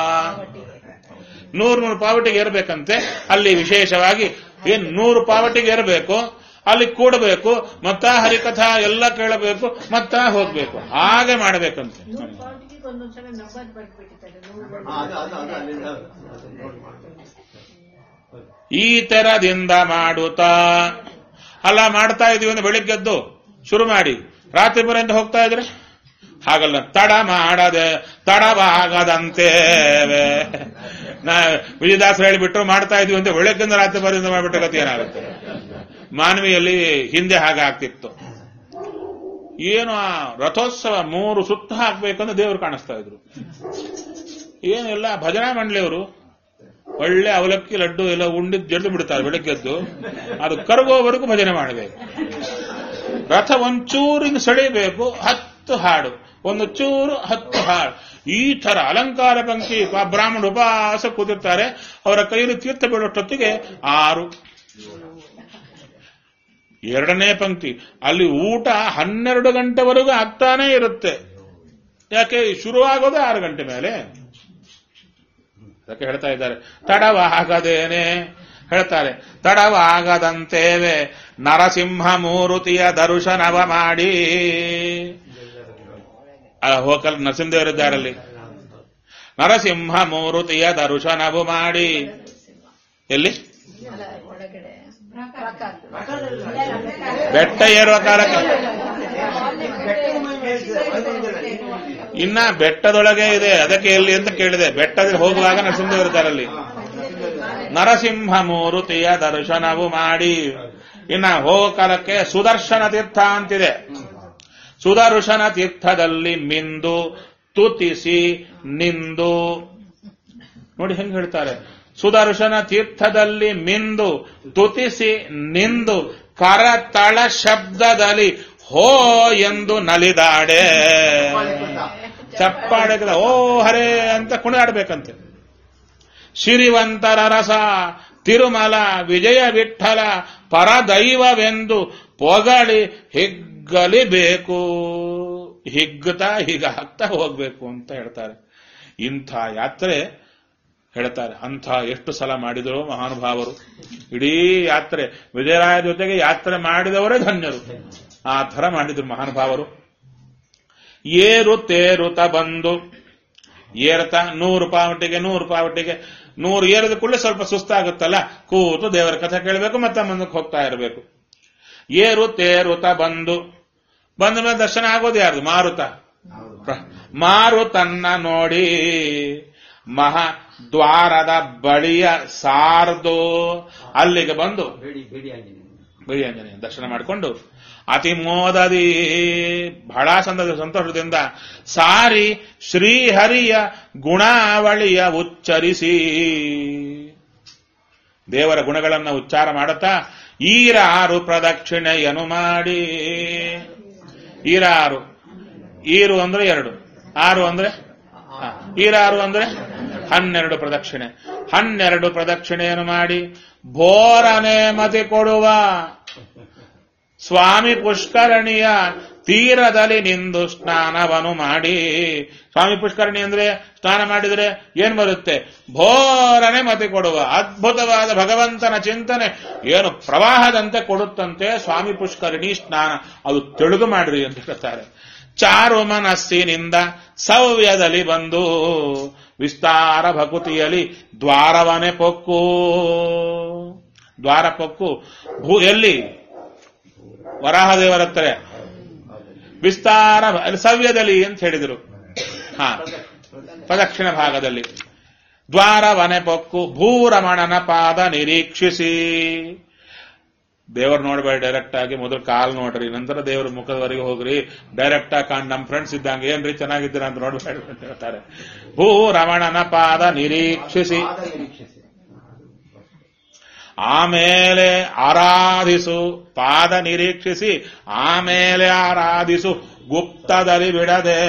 ನೂರು ನೂರು ಪಾವಟಿಗೆ ಇರಬೇಕಂತೆ ಅಲ್ಲಿ ವಿಶೇಷವಾಗಿ ಏನ್ ನೂರು ಪಾವಟಿಗೆ ಇರಬೇಕು ಅಲ್ಲಿ ಕೂಡಬೇಕು ಮತ್ತ ಹರಿಕಥಾ ಎಲ್ಲ ಕೇಳಬೇಕು ಮತ್ತ ಹೋಗ್ಬೇಕು ಹಾಗೆ ಮಾಡಬೇಕಂತೆ ನೂರು ಪಾಯಿಂಟ್ಗೆ ಒಂದೊಂದ್ಸಲ ನಂಬರ್ ಬರ್ಬಿಟ್ಟಿದ್ದಾರೆ ನೂರು ಆ, ಅದು ಅದು ಅದು ಅಲ್ಲಿಂದ ಅದು ನೋಡಿ ಮಾಡ್ಬೇಕು. ಈ ತೆರದಿಂದ ಮಾಡುತ್ತಾ ಅಲ್ಲ ಮಾಡ್ತಾ ಇದೀವಿ ಅಂದ್ರೆ ಬೆಳಿಗ್ಗೆದ್ದು ಶುರು ಮಾಡಿ ರಾತ್ರಿ ಪರ್ಯಂತ ಹೋಗ್ತಾ ಇದ್ರೆ ಹಾಗಲ್ಲ ತಡ ಮಾಡದೆ ತಡವಾಗದಂತೇವೆ ನಾ ವಿಜಯದಾಸರು ಹೇಳಿಬಿಟ್ರು ಮಾಡ್ತಾ ಇದೀವಿ ಅಂತ ಬೆಳಗ್ಗಿಂದ ರಾತ್ರಿ ಪರ್ಯಂತ ಮಾಡಿಬಿಟ್ರೆ ಗತಿ ಏನಾಗುತ್ತೆ ಮಾನವಿಯಲ್ಲಿ ಹಿಂದೆ ಹಾಗೆ ಆಗ್ತಿತ್ತು ಏನು ಆ ರಥೋತ್ಸವ ಮೂರು ಸುತ್ತ ಹಾಕ್ಬೇಕಂದ್ರೆ ದೇವರು ಕಾಣಿಸ್ತಾ ಇದ್ರು ಏನಿಲ್ಲ ಭಜನಾ ಮಂಡಳಿಯವರು ಒಳ್ಳೆ ಅವಲಕ್ಕಿ ಲಡ್ಡು ಎಲ್ಲ ಉಂಡಿದ್ ಜಡ್ದು ಬಿಡ್ತಾರೆ ಬೆಳಗ್ಗೆದ್ದು ಅದು ಕರಗೋವರೆಗೂ ಭಜನೆ ಮಾಡಬೇಕು ರಥ ಒಂಚೂರಿನ ಸೆಳಿಬೇಕು ಹತ್ತು ಹಾಡು ಒಂದು ಚೂರು ಹತ್ತು ಹಾಡು ಈ ತರ ಅಲಂಕಾರ ಪಂಕ್ತಿ ಪ- ಬ್ರಾಹ್ಮಣ ಉಪವಾಸ ಕೂತಿರ್ತಾರೆ ಅವರ ಕೈಯಲ್ಲಿ ತೀರ್ಥ ಬೀಳೋಷ್ಟೊತ್ತಿಗೆ ಆರು ಎರಡನೇ ಪಂಕ್ತಿ ಅಲ್ಲಿ ಊಟ ಹನ್ನೆರಡು ಗಂಟೆವರೆಗೂ ಆಗ್ತಾನೇ ಇರುತ್ತೆ ಯಾಕೆ ಶುರುವಾಗೋದೇ ಆರು ಗಂಟೆ ಮೇಲೆ ಅದಕ್ಕೆ ಹೇಳ್ತಾ ಇದ್ದಾರೆ ತಡವಾಗದೇನೆ ಹೇಳ್ತಾರೆ ತಡವಾಗದಂತೇವೆ ನರಸಿಂಹ ಮೂರುತಿಯ ದರ್ಶನವ ಮಾಡಿ ಆ ಹೋಕಲ್ ನರಸಿಂಹದೇವರಿದ್ದಾರಲ್ಲಿ ನರಸಿಂಹ ಮೂರುತಿಯ ದರ್ಶನವು ಮಾಡಿ ಎಲ್ಲಿ ಅಲ್ಲ, ಒಳಗಡೆ ಬೆಟ್ಟ ಏರುವ ಕಾಲಕ್ಕೆ ಇನ್ನ ಬೆಟ್ಟದೊಳಗೆ ಇದೆ ಅದಕ್ಕೆ ಎಲ್ಲಿ ಅಂತ ಕೇಳಿದೆ ಬೆಟ್ಟದಲ್ಲಿ ಹೋಗುವಾಗ ನರಸಿಂಹದೇವರಿದ್ದಾರಲ್ಲಿ ನರಸಿಂಹ ಮೂರುತಿಯ ದರ್ಶನವು ಮಾಡಿ ಇನ್ನ ಹೋಗೋ ಕಾಲಕ್ಕೆ ಸುದರ್ಶನ ತೀರ್ಥ ಅಂತಿದೆ ಸುದರ್ಶನ ತೀರ್ಥದಲ್ಲಿ ಮಿಂದು ತುತಿಸಿ ನಿಂದು ನೋಡಿ ಹೆಂಗ್ ಹೇಳ್ತಾರೆ ಸುದರ್ಶನ ತೀರ್ಥದಲ್ಲಿ ಮಿಂದು ತುತಿಸಿ ನಿಂದು ಕರತಳ ಶಬ್ದದಲ್ಲಿ ಹೋ ಎಂದು ನಲಿದಾಡೆ ಚಪ್ಪಾಳೆ ಓ ಹರೇ ಅಂತ ಕುಣಿದಾಡ್ಬೇಕಂತೆ ಸಿರಿವಂತರ ರಸ ತಿರುಮಲ ವಿಜಯ ವಿಠಲ ಪರದೈವವೆಂದು ಪೊಗಳಿ ಹಿಗ್ಗಲಿಬೇಕು ಹಿಗ್ಗುತ್ತಾ ಹೀಗಾಗ್ತಾ ಹೋಗ್ಬೇಕು ಅಂತ ಹೇಳ್ತಾರೆ ಇಂಥ ಯಾತ್ರೆ ಹೇಳ್ತಾರೆ ಅಂಥ ಎಷ್ಟು ಸಲ ಮಾಡಿದರು ಮಹಾನುಭಾವರು ಇಡೀ ಯಾತ್ರೆ ವಿಜಯರಾಯ ಜೊತೆಗೆ ಯಾತ್ರೆ ಮಾಡಿದವರೇ ಧನ್ಯರು ಆ ಥರ ಮಾಡಿದ್ರು ಮಹಾನುಭಾವರು ಏರು ತೇರುತ ಬಂದು ಏರ್ತ ನೂರು ಪಾವಟಿಗೆ ನೂರು ಪಾವಟಿಗೆ ನೂರು ಏರಿದ ಕೂಡಲೇ ಸ್ವಲ್ಪ ಸುಸ್ತಾಗುತ್ತಲ್ಲ ಕೂತು ದೇವರ ಕಥೆ ಕೇಳಬೇಕು ಮತ್ತೆ ಮುಂದಕ್ಕೆ ಹೋಗ್ತಾ ಇರಬೇಕು ಏರು ತೇರುತ ಬಂದು ಬಂದ ಮೇಲೆ ದರ್ಶನ ಆಗೋದು ಯಾರ್ದು ಮಾರುತ ಪ್ರ- ಮಾರುತನ್ನ ನೋಡಿ ಮಹಾ ದ್ವಾರದ ಬಳಿಯ ಸಾರ್ದು ಅಲ್ಲಿಗೆ ಬಂದು ಬೇಡಿ ಬೇಡಿ ಆಂಜನೇಯ ಬಳಿ ಆಂಜನೇಯ ದರ್ಶನ ಮಾಡಿಕೊಂಡು ಅತಿ ಮೋದದಿ ಬಹಳ ಸಂದ ಸಂತೋಷದಿಂದ ಸಾರಿ ಶ್ರೀಹರಿಯ ಗುಣಾವಳಿಯ ಉಚ್ಚರಿಸಿ ದೇವರ ಗುಣಗಳನ್ನ ಉಚ್ಚಾರ ಮಾಡುತ್ತಾ ಈರಾರು ಪ್ರದಕ್ಷಿಣೆಯನ್ನು ಮಾಡಿ ಈರಾರು ಈರು ಅಂದ್ರೆ ಎರಡು ಆರು ಅಂದ್ರೆ ಹ, ಈರಾರು ಅಂದ್ರೆ ಹನ್ನೆರಡು ಪ್ರದಕ್ಷಿಣೆ ಹನ್ನೆರಡು ಪ್ರದಕ್ಷಿಣೆಯನ್ನು ಮಾಡಿ ಬೋರನೆ ಮತಿ ಕೊಡುವ ಸ್ವಾಮಿ ಪುಷ್ಕರಣಿಯ ತೀರದಲ್ಲಿ ನಿಂದು ಸ್ನಾನವನ್ನು ಮಾಡಿ ಸ್ವಾಮಿ ಪುಷ್ಕರಣಿ ಅಂದ್ರೆ ಸ್ನಾನ ಮಾಡಿದ್ರೆ ಏನ್ ಬರುತ್ತೆ ಭೋರನೆ ಮತಿ ಕೊಡುವ ಅದ್ಭುತವಾದ ಭಗವಂತನ ಚಿಂತನೆ ಏನು ಪ್ರವಾಹದಂತೆ ಕೊಡುತ್ತಂತೆ ಸ್ವಾಮಿ ಪುಷ್ಕರಣಿ ಸ್ನಾನ ಅದು ತೆಳುಗು ಮಾಡ್ರಿ ಅಂತ ಹೇಳ್ತಾರೆ ಚಾರು ಮನಸ್ಸಿನಿಂದ ಸವ್ಯದಲ್ಲಿ ಬಂದು ವಿಸ್ತಾರ ಭಕುತಿಯಲ್ಲಿ ದ್ವಾರವನೆ ಪೊಕ್ಕು ದ್ವಾರ ಪೊಕ್ಕು ಭೂ ಎಲ್ಲಿ ವರಾಹದೇವರ ಹತ್ರ ವಿಸ್ತಾರ ಭ- ಅಲ್ಲಿ ಸವ್ಯದಲ್ಲಿ ಅಂತ ಹೇಳಿದರು ಹಾ ಪ್ರದಕ್ಷಿಣ ಭಾಗದಲ್ಲಿ ದ್ವಾರವನೆ ಪೊಕ್ಕು ಭೂರಮಣನ ಪಾದ ನಿರೀಕ್ಷಿಸಿ ದೇವರು ನೋಡ್ಬೇಡಿ ಡೈರೆಕ್ಟ್ ಆಗಿ ಮೊದಲು ಕಾಲ್ ನೋಡ್ರಿ ನಂತರ ದೇವರ ಮುಖದವರೆಗೆ ಹೋಗ್ರಿ ಡೈರೆಕ್ಟ್ ಆಗಿ ಕಾಣ್ ನಮ್ ಫ್ರೆಂಡ್ಸ್ ಇದ್ದಂಗೆ ಏನ್ರಿ ಚೆನ್ನಾಗಿದ್ದೀರಾ ಅಂತ ನೋಡ್ಬೇಡಿ ಅಂತ ಹೇಳ್ತಾರೆ ಭೂ ರಮಣನ ಪಾದ ನಿರೀಕ್ಷಿಸಿ ಪಾದ ನಿರೀಕ್ಷಿಸಿ ಆಮೇಲೆ ಆರಾಧಿಸು ಪಾದ ನಿರೀಕ್ಷಿಸಿ ಆಮೇಲೆ ಆರಾಧಿಸು ಗುಪ್ತದಲ್ಲಿ ಬಿಡದೆ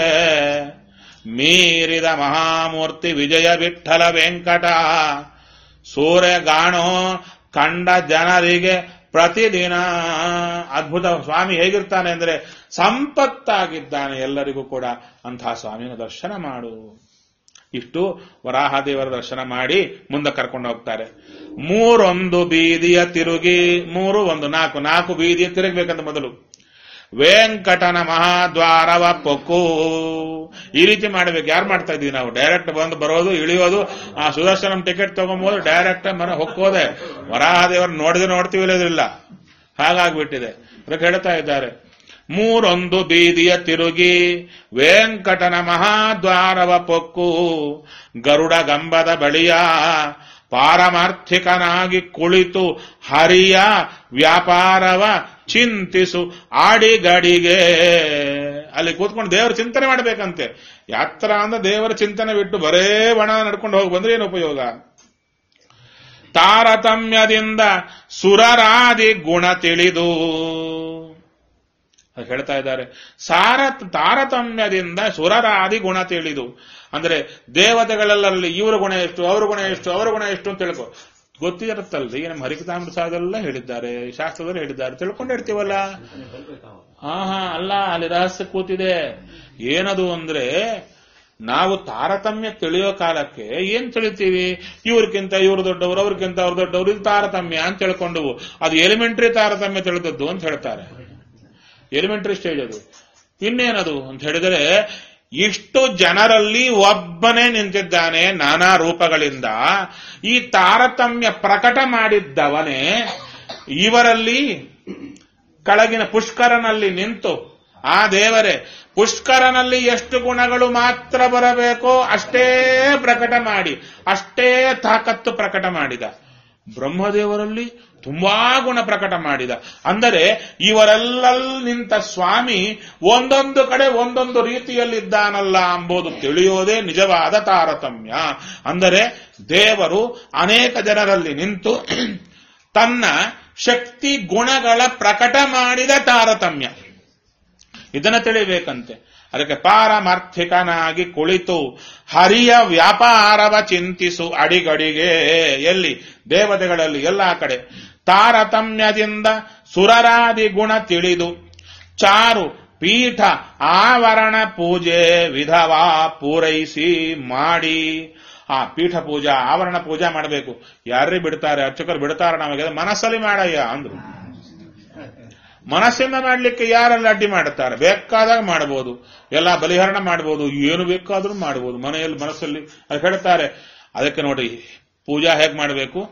ಮೀರಿದ ಮಹಾಮೂರ್ತಿ ವಿಜಯ ವಿಠಲ ವೆಂಕಟ ಸೂರ್ಯಗಾಣೋ ಕಂಡ ಜನರಿಗೆ ಪ್ರತಿದಿನ ಅದ್ಭುತ ಸ್ವಾಮಿ ಹೇಗಿರ್ತಾನೆ ಅಂದ್ರೆ ಸಂಪತ್ತಾಗಿದ್ದಾನೆ ಎಲ್ಲರಿಗೂ ಕೂಡ ಅಂತಹ ಸ್ವಾಮಿನ ದರ್ಶನ ಮಾಡು ಇಷ್ಟು ವರಾಹದೇವರ ದರ್ಶನ ಮಾಡಿ ಮುಂದೆ ಕರ್ಕೊಂಡು ಹೋಗ್ತಾರೆ ಮೂರೊಂದು ಬೀದಿಯ ತಿರುಗಿ ಮೂರು ಒಂದು ನಾಲ್ಕು ನಾಲ್ಕು ಬೀದಿಯ ತಿರುಗಬೇಕಂತ ಮೊದಲು ವೆಂಕಟನ ಮಹಾದ್ವಾರವ ಪೊಕ್ಕು ಈ ರೀತಿ ಮಾಡ್ಬೇಕು ಯಾರು ಮಾಡ್ತಾ ಇದೀವಿ ನಾವು ಡೈರೆಕ್ಟ್ ಬಂದು ಬರೋದು ಇಳಿಯೋದು ಆ ಸುದರ್ಶನಂ ಟಿಕೆಟ್ ತಗೊಂಬೋದು ಡೈರೆಕ್ಟ್ ಮನೆ ಹೊಕ್ಕೋದೆ ವರಾಹದೇವರು ನೋಡಿದ್ರೆ ನೋಡ್ತೀವಿ ಇಲ್ಲದಿಲ್ಲ ಹಾಗಾಗ್ಬಿಟ್ಟಿದೆ ಅದಕ್ಕೆ ಹೇಳ್ತಾ ಇದ್ದಾರೆ ಮೂರೊಂದು ಬೀದಿಯ ತಿರುಗಿ ವೆಂಕಟನ ಮಹಾದ್ವಾರವ ಪೊಕ್ಕು ಗರುಡ ಗಂಬದ ಬಳಿಯ ಪಾರಮಾರ್ಥಿಕನಾಗಿ ಕುಳಿತು ಹರಿಯ ವ್ಯಾಪಾರವ ಚಿಂತಿಸು ಆಡಿಗಡಿಗೆ ಅಲ್ಲಿ ಕೂತ್ಕೊಂಡು ದೇವರ ಚಿಂತನೆ ಮಾಡಬೇಕಂತೆ ಯಾತ್ರ ಅಂದ್ರೆ ದೇವರ ಚಿಂತನೆ ಬಿಟ್ಟು ಬರೇ ಬಣ ನಡ್ಕೊಂಡು ಹೋಗಿ ಬಂದ್ರೆ ಏನು ಉಪಯೋಗ ತಾರತಮ್ಯದಿಂದ ಸುರರಾದಿ ಗುಣ ತಿಳಿದು ಅದು ಹೇಳ್ತಾ ಇದ್ದಾರೆ ಸಾರ ತಾರತಮ್ಯದಿಂದ ಸುರರಾದಿ ಗುಣ ತಿಳಿದು ಅಂದ್ರೆ ದೇವತೆಗಳಲ್ಲಲ್ಲಿ ಇವ್ರ ಗುಣ ಎಷ್ಟು ಅವ್ರ ಗುಣ ಎಷ್ಟು ಅವರ ಗುಣ ಎಷ್ಟು ಅಂತ ತಿಳ್ಕೊ ಗೊತ್ತಿರುತ್ತಲ್ರಿ ನಮ್ಮ ಹರಿಕತಾಮೃತ ಸಾಗರೆಲ್ಲ ಹೇಳಿದ್ದಾರೆ ಶಾಸ್ತ್ರದಲ್ಲಿ ಹೇಳಿದ್ದಾರೆ ತಿಳ್ಕೊಂಡಿರ್ತೀವಲ್ಲ ಹಾ ಹಾ ಅಲ್ಲ ಅಲ್ಲಿ ರಹಸ್ಯ ಕೂತಿದೆ ಏನದು ಅಂದ್ರೆ ನಾವು ತಾರತಮ್ಯ ತಿಳಿಯೋ ಕಾಲಕ್ಕೆ ಏನ್ ತಿಳಿತೀವಿ ಇವ್ರಿಗಿಂತ ಇವ್ರು ದೊಡ್ಡವರು ಅವ್ರಿಗಿಂತ ಅವ್ರು ದೊಡ್ಡವರು ಇದು ತಾರತಮ್ಯ ಅಂತ ತಿಳ್ಕೊಂಡವು ಅದು ಎಲಿಮೆಂಟರಿ ತಾರತಮ್ಯ ತಿಳಿದದ್ದು ಅಂತ ಹೇಳ್ತಾರೆ ಎಲಿಮೆಂಟರಿ ಸ್ಟೇಜ್ ಅದು ಇನ್ನೇನದು ಅಂತ ಹೇಳಿದರೆ ಇಷ್ಟು ಜನರಲ್ಲಿ ಒಬ್ಬನೇ ನಿಂತಿದ್ದಾನೆ ನಾನಾ ರೂಪಗಳಿಂದ ಈ ತಾರತಮ್ಯ ಪ್ರಕಟ ಮಾಡಿದ್ದವನೇ ಇವರಲ್ಲಿ ಕೆಳಗಿನ ಪುಷ್ಕರನಲ್ಲಿ ನಿಂತು ಆ ದೇವರೇ ಪುಷ್ಕರನಲ್ಲಿ ಎಷ್ಟು ಗುಣಗಳು ಮಾತ್ರ ಬರಬೇಕೋ ಅಷ್ಟೇ ಪ್ರಕಟ ಮಾಡಿ ಅಷ್ಟೇ ತಾಕತ್ತು ಪ್ರಕಟ ಮಾಡಿದ ಬ್ರಹ್ಮದೇವರಲ್ಲಿ ತುಂಬಾ ಗುಣ ಪ್ರಕಟ ಮಾಡಿದ ಅಂದರೆ ಇವರೆಲ್ಲಲ್ಲಿ ನಿಂತ ಸ್ವಾಮಿ ಒಂದೊಂದು ಕಡೆ ಒಂದೊಂದು ರೀತಿಯಲ್ಲಿದ್ದಾನಲ್ಲ ಎಂಬುದು ತಿಳಿಯೋದೇ ನಿಜವಾದ ತಾರತಮ್ಯ ಅಂದರೆ ದೇವರು ಅನೇಕ ಜನರಲ್ಲಿ ನಿಂತು ತನ್ನ ಶಕ್ತಿ ಗುಣಗಳ ಪ್ರಕಟ ಮಾಡಿದ ತಾರತಮ್ಯ ಇದನ್ನ ತಿಳಿಬೇಕಂತೆ ಅದಕ್ಕೆ ಪಾರಮಾರ್ಥಿಕನಾಗಿ ಕುಳಿತು ಹರಿಯ ವ್ಯಾಪಾರವ ಚಿಂತಿಸು ಅಡಿಗಡಿಗೆ ಎಲ್ಲಿ ದೇವತೆಗಳಲ್ಲಿ ಎಲ್ಲಾ ಕಡೆ ತಾರತಮ್ಯದಿಂದ ಸುರರಾದಿ ಗುಣ ತಿಳಿದು ಚಾರು ಪೀಠ ಆವರಣ ಪೂಜೆ ವಿಧವಾ ಪೂರೈಸಿ ಮಾಡಿ ಆ ಪೀಠ ಪೂಜಾ ಆವರಣ ಪೂಜಾ ಮಾಡಬೇಕು ಯಾರೇ ಬಿಡ್ತಾರೆ ಅರ್ಚಕರು ಬಿಡ್ತಾರೆ ನಮಗೆ ಮನಸ್ಸಲ್ಲಿ ಮಾಡಯ್ಯ ಅಂದ್ರು ಮನಸ್ಸಿಂದ ಮಾಡ್ಲಿಕ್ಕೆ ಯಾರೆಲ್ಲ ಅಡ್ಡಿ ಮಾಡುತ್ತಾರೆ ಬೇಕಾದಾಗ ಮಾಡಬಹುದು ಎಲ್ಲ ಬಲಿಹರಣ ಮಾಡಬಹುದು ಏನು ಬೇಕಾದ್ರೂ ಮಾಡಬಹುದು ಮನೆಯಲ್ಲಿ ಮನಸ್ಸಲ್ಲಿ ಅದು ಹೇಳ್ತಾರೆ ಅದಕ್ಕೆ ನೋಡಿ ಪೂಜಾ ಹೇಗೆ ಮಾಡಬೇಕು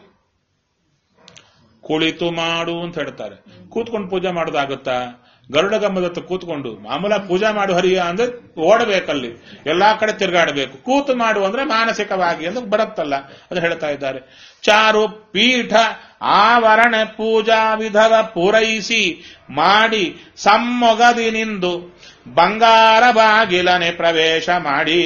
ಕುಳಿತು ಮಾಡು ಅಂತ ಹೇಳ್ತಾರೆ ಕೂತ್ಕೊಂಡು ಪೂಜೆ ಮಾಡೋದಾಗುತ್ತಾ ಗರುಡ ಗಂಬದತ್ತ ಕೂತ್ಕೊಂಡು ಮಾಮೂಲ ಪೂಜಾ ಮಾಡು ಹರಿಯ ಅಂದ್ರೆ ಓಡಬೇಕಲ್ಲಿ ಎಲ್ಲಾ ಕಡೆ ತಿರುಗಾಡಬೇಕು ಕೂತು ಮಾಡು ಅಂದ್ರೆ ಮಾನಸಿಕವಾಗಿ ಅಂದ್ರೆ ಬರುತ್ತಲ್ಲ ಅದು ಹೇಳ್ತಾ ಇದ್ದಾರೆ ಚಾರು ಪೀಠ ಆವರಣ ಪೂಜಾ ವಿಧವ ಪೂರೈಸಿ ಮಾಡಿ ಸಮ್ಮೊಗದಿನಿಂದು ಬಂಗಾರ ಬಾಗಿಲನೆ ಪ್ರವೇಶ ಮಾಡಿ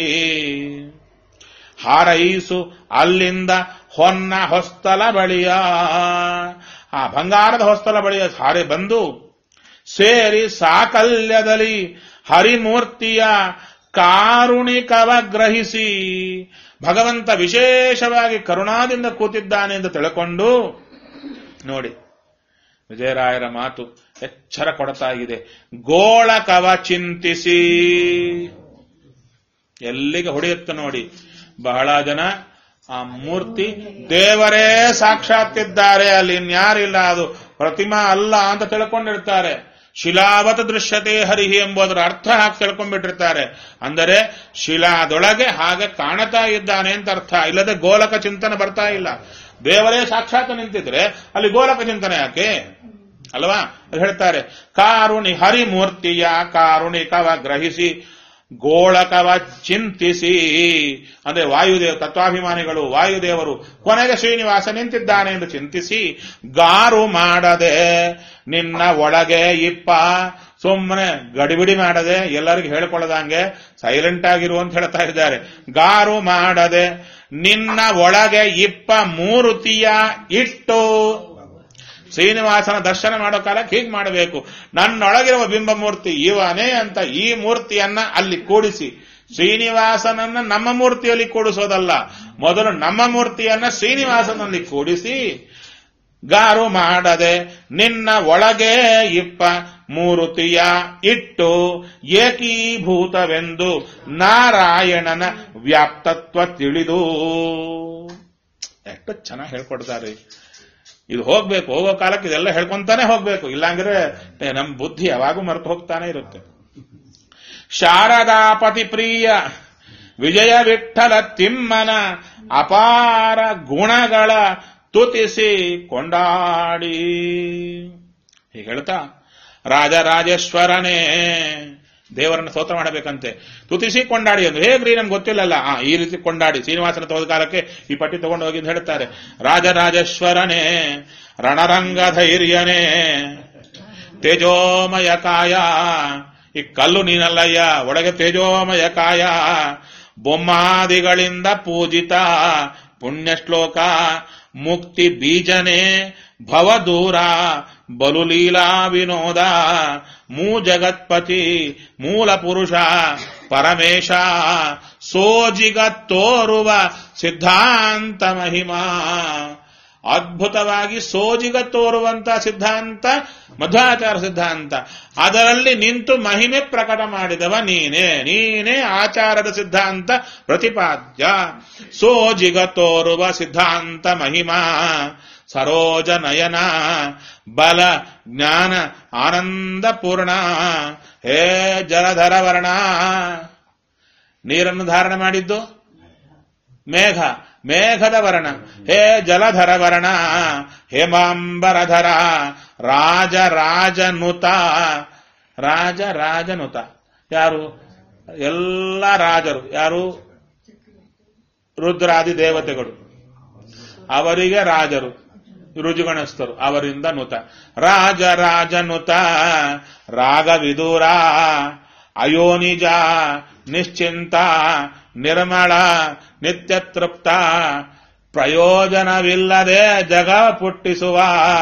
ಹಾರೈಸು ಅಲ್ಲಿಂದ ಹೊನ್ನ ಹೊಸ್ತಲ ಬಳಿಯ ಆ ಬಂಗಾರದ ಹೊಸ್ತಲ ಬಳಿಯ ಹಾರೆ ಬಂದು ಸೇರಿ ಸಾಕಲ್ಯದಲ್ಲಿ ಹರಿಮೂರ್ತಿಯ ಕಾರುಣಿಕವ ಗ್ರಹಿಸಿ ಭಗವಂತ ವಿಶೇಷವಾಗಿ ಕರುಣಾದಿಂದ ಕೂತಿದ್ದಾನೆ ಎಂದು ತಿಳ್ಕೊಂಡು ನೋಡಿ ವಿಜಯರಾಯರ ಮಾತು ಎಚ್ಚರ ಕೊಡ್ತಾ ಇದೆ ಗೋಳಕವ ಚಿಂತಿಸಿ ಎಲ್ಲಿಗೆ ಹೊಡೆಯುತ್ತ ನೋಡಿ ಬಹಳ ಜನ ಆ ಮೂರ್ತಿ ದೇವರೇ ಸಾಕ್ಷಾತ್ತಿದ್ದಾರೆ ಅಲ್ಲಿ ಇನ್ಯಾರಿಲ್ಲ ಅದು ಪ್ರತಿಮಾ ಅಲ್ಲ ಅಂತ ತಿಳ್ಕೊಂಡಿರ್ತಾರೆ ಶಿಲಾವತ ದೃಶ್ಯತೆ ಹರಿಹಿ ಎಂಬುದರ ಅರ್ಥ ಹಾಕಿ ತಿಳ್ಕೊಂಡ್ಬಿಟ್ಟಿರ್ತಾರೆ ಅಂದರೆ ಶಿಲಾದೊಳಗೆ ಹಾಗೆ ಕಾಣತಾ ಇದ್ದಾನೆ ಅಂತ ಅರ್ಥ ಇಲ್ಲದೆ ಗೋಲಕ ಚಿಂತನೆ ಬರ್ತಾ ಇಲ್ಲ ದೇವರೇ ಸಾಕ್ಷಾತ್ ನಿಂತಿದ್ರೆ ಅಲ್ಲಿ ಗೋಲಕ ಚಿಂತನೆ ಯಾಕೆ ಅಲ್ವಾ ಅದು ಹೇಳ್ತಾರೆ ಕಾರುಣಿ ಹರಿಮೂರ್ತಿಯ ಕಾರುಣಿಕವ ಗ್ರಹಿಸಿ ಗೋಳಕವ ಚಿಂತಿಸಿ ಅಂದ್ರೆ ವಾಯುದೇವ ತತ್ವಾಭಿಮಾನಿಗಳು ವಾಯುದೇವರು ಕೊನೆಗೆ ಶ್ರೀನಿವಾಸ ನಿಂತಿದ್ದಾನೆ ಎಂದು ಚಿಂತಿಸಿ ಗಾರು ಮಾಡದೆ ನಿನ್ನ ಒಳಗೆ ಇಪ್ಪ ಸುಮ್ಮನೆ ಗಡಿಬಿಡಿ ಮಾಡದೆ ಎಲ್ಲರಿಗೂ ಹೇಳ್ಕೊಳ್ಳದಂಗೆ ಸೈಲೆಂಟ್ ಆಗಿರು ಅಂತ ಹೇಳ್ತಾ ಇದ್ದಾರೆ ಗಾರು ಮಾಡದೆ ನಿನ್ನ ಒಳಗೆ ಇಪ್ಪ ಮೂರುತಿಯ ಇಟ್ಟು ಶ್ರೀನಿವಾಸನ ದರ್ಶನ ಮಾಡೋ ಕಾಲಕ್ಕೆ ಹೀಗೆ ಮಾಡಬೇಕು ನನ್ನೊಳಗಿರುವ ಬಿಂಬಮೂರ್ತಿ ಇವನೇ ಅಂತ ಈ ಮೂರ್ತಿಯನ್ನ ಅಲ್ಲಿ ಕೂಡಿಸಿ ಶ್ರೀನಿವಾಸನನ್ನ ನಮ್ಮ ಮೂರ್ತಿಯಲ್ಲಿ ಕೂಡಿಸೋದಲ್ಲ ಮೊದಲು ನಮ್ಮ ಮೂರ್ತಿಯನ್ನ ಶ್ರೀನಿವಾಸನಲ್ಲಿ ಕೂಡಿಸಿ ಗಾರು ಮಾಡದೆ ನಿನ್ನ ಒಳಗೆ ಇಪ್ಪ ಮೂರುತಿಯ ಇಟ್ಟು ಏಕೀಭೂತವೆಂದು ನಾರಾಯಣನ ವ್ಯಾಪ್ತತ್ವ ತಿಳಿದು ಎಷ್ಟು ಚೆನ್ನಾಗಿ ಹೇಳ್ಕೊಡ್ತಾರೆ ಇದು ಹೋಗ್ಬೇಕು ಹೋಗೋ ಕಾಲಕ್ಕೆ ಇದೆಲ್ಲ ಹೇಳ್ಕೊಂತಾನೆ ಹೋಗ್ಬೇಕು ಇಲ್ಲಾಂದ್ರೆ ನಮ್ ಬುದ್ಧಿ ಯಾವಾಗೂ ಮರೆತು ಹೋಗ್ತಾನೆ ಇರುತ್ತೆ ಶಾರದಾಪತಿ ಪ್ರಿಯ ವಿಜಯ ವಿಠಲ ತಿಮ್ಮನ ಅಪಾರ ಗುಣಗಳ ತುತಿಸಿ ಕೊಂಡಾಡಿ ಹೀಗೆ ಹೇಳ್ತಾ ರಾಜರಾಜೇಶ್ವರನೇ ದೇವರನ್ನ ಸ್ತೋತ್ರ ಮಾಡಬೇಕಂತೆ ತುತಿಸಿ ಕೊಂಡಾಡಿ ಅಂದ್ರೆ ಹೇಗ್ರಿ ನಮ್ಗೆ ಗೊತ್ತಿಲ್ಲಲ್ಲ ಆ ಈ ರೀತಿ ಕೊಂಡಾಡಿ ಶ್ರೀನಿವಾಸನ ತೋದ ಕಾಲಕ್ಕೆ ಈ ಪಟ್ಟಿ ತಗೊಂಡು ಹೋಗಿ ಅಂತ ಹೇಳ್ತಾರೆ ರಾಜರಾಜೇಶ್ವರನೇ ರಣರಂಗ ಧೈರ್ಯನೇ ತೇಜೋಮಯ ಕಾಯ ಈ ಕಲ್ಲು ನೀನಲ್ಲಯ್ಯ ಒಳಗೆ ತೇಜೋಮಯ ಕಾಯ ಬೊಮ್ಮಾದಿಗಳಿಂದ ಪೂಜಿತ ಪುಣ್ಯ ಶ್ಲೋಕ ಮುಕ್ತಿ ಬೀಜನೆ ಭವದೂರ ಬಲು ಲೀಲಾ ವಿನೋದ ಮೂ ಜಗತ್ಪತಿ ಮೂಲ ಪುರುಷ ಪರಮೇಶ ಸೋಜಿಗ ತೋರುವ ಸಿದ್ಧಾಂತ ಮಹಿಮಾ ಅದ್ಭುತವಾಗಿ ಸೋಜಿಗ ತೋರುವಂತ ಸಿದ್ಧಾಂತ ಮಧ್ವಾಚಾರ ಸಿದ್ಧಾಂತ ಅದರಲ್ಲಿ ನಿಂತು ಮಹಿಮೆ ಪ್ರಕಟ ಮಾಡಿದವ ನೀನೇ ನೀನೇ ಆಚಾರದ ಸಿದ್ಧಾಂತ ಪ್ರತಿಪಾದ್ಯ ಸೋಜಿಗ ತೋರುವ ಸಿದ್ಧಾಂತ ಮಹಿಮಾ ಸರೋಜ ನಯನ ಬಲ ಜ್ಞಾನ ಆನಂದ ಪೂರ್ಣ ಹೇ ಜಲಧರ ವರ್ಣ ನೀರನ್ನು ಧಾರಣೆ ಮಾಡಿದ್ದು ಮೇಘ ಮೇಘದ ವರ್ಣ ಹೇ ಜಲಧರ ವರ್ಣ ಹೇಮಾಂಬರಧರ ರಾಜ ರಾಜನುತ ರಾಜ ರಾಜನುತ ಯಾರು ಎಲ್ಲ ರಾಜರು ಯಾರು ರುದ್ರಾದಿ ದೇವತೆಗಳು ಅವರಿಗೆ ರಾಜರು ರುಜುಗಣಸ್ಥರು ಅವರಿಂದ ನುತ ರಾಜ ರಾಜನುತ ರಾಗವಿದೂರ ಅಯೋನಿಜ ನಿಶ್ಚಿಂತ ನಿರ್ಮಳ ನಿತ್ಯ ತೃಪ್ತ ಪ್ರಯೋಜನವಿಲ್ಲದೆ ಜಗ ಪುಟ್ಟಿಸುವ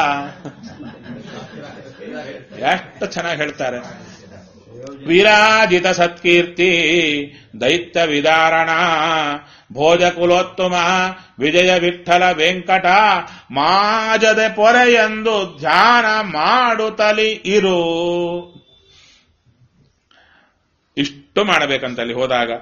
ಎಷ್ಟು ಚೆನ್ನಾಗಿ ಹೇಳ್ತಾರೆ ವಿರಾಜಿತ ಸತ್ಕೀರ್ತಿ ದೈತ್ಯ ವಿದಾರಣ ಭೋಜಕುಲೋತ್ತಮ ವಿಜಯ ವಿಠಲ ವೆಂಕಟ ಮಾಜದೆ ಪೊರೆಯೆಂದು ಧ್ಯಾನ ಮಾಡುತ್ತಲಿ ಇರು ಇಷ್ಟು ಮಾಡಬೇಕಂತಲ್ಲಿ ಹೋದಾಗ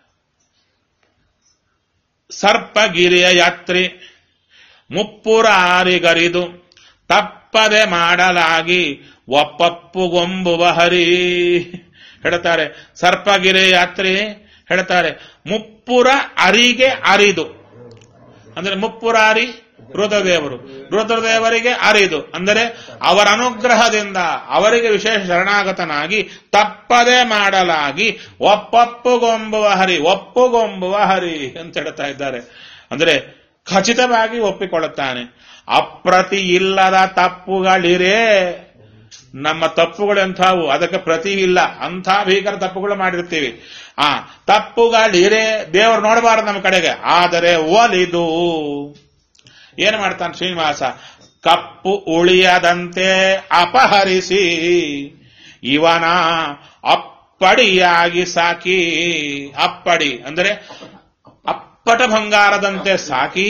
ಸರ್ಪಗಿರಿಯ ಯಾತ್ರೆ ಮುಪ್ಪುರಾರಿಗರಿದು ತಪ್ಪದೆ ಮಾಡಲಾಗಿ ಒಪ್ಪಪ್ಪುಗೊಂಬುವ ಹರಿ ಹೇಳ್ತಾರೆ ಸರ್ಪಗಿರಿ ಯಾತ್ರೆ ಹೇಳ್ತಾರೆ ಮುಪ್ಪುರ ಅರಿಗೆ ಅರಿದು ಅಂದ್ರೆ ಮುಪ್ಪುರಾರಿ ರುದ್ರದೇವರು ರುದ್ರದೇವರಿಗೆ ಅರಿದು ಅಂದರೆ ಅವರ ಅನುಗ್ರಹದಿಂದ ಅವರಿಗೆ ವಿಶೇಷ ಶರಣಾಗತನಾಗಿ ತಪ್ಪದೆ ಮಾಡಲಾಗಿ ಒಪ್ಪಪ್ಪುಗೊಂಬುವ ಹರಿ ಒಪ್ಪುಗೊಂಬುವ ಹರಿ ಅಂತ ಹೇಳ್ತಾ ಇದ್ದಾರೆ ಅಂದ್ರೆ ಖಚಿತವಾಗಿ ಒಪ್ಪಿಕೊಳ್ಳುತ್ತಾನೆ ಅಪ್ರತಿ ಇಲ್ಲದ ತಪ್ಪುಗಳಿರೇ ನಮ್ಮ ತಪ್ಪುಗಳು ಎಂಥವು ಅದಕ್ಕೆ ಪ್ರತಿ ಇಲ್ಲ ಅಂಥ ಭೀಕರ ತಪ್ಪುಗಳು ಮಾಡಿರ್ತೀವಿ ಆ ತಪ್ಪುಗಳಿರೇ ದೇವರು ನೋಡಬಾರದು ನಮ್ಮ ಕಡೆಗೆ ಆದರೆ ಒಲಿದು ಏನು ಮಾಡ್ತಾನೆ ಶ್ರೀನಿವಾಸ ಕಪ್ಪು ಉಳಿಯದಂತೆ ಅಪಹರಿಸಿ ಇವನ ಅಪ್ಪಡಿಯಾಗಿ ಸಾಕಿ ಅಪ್ಪಡಿ ಅಂದರೆ ಅಪ್ಪಟ ಬಂಗಾರದಂತೆ ಸಾಕಿ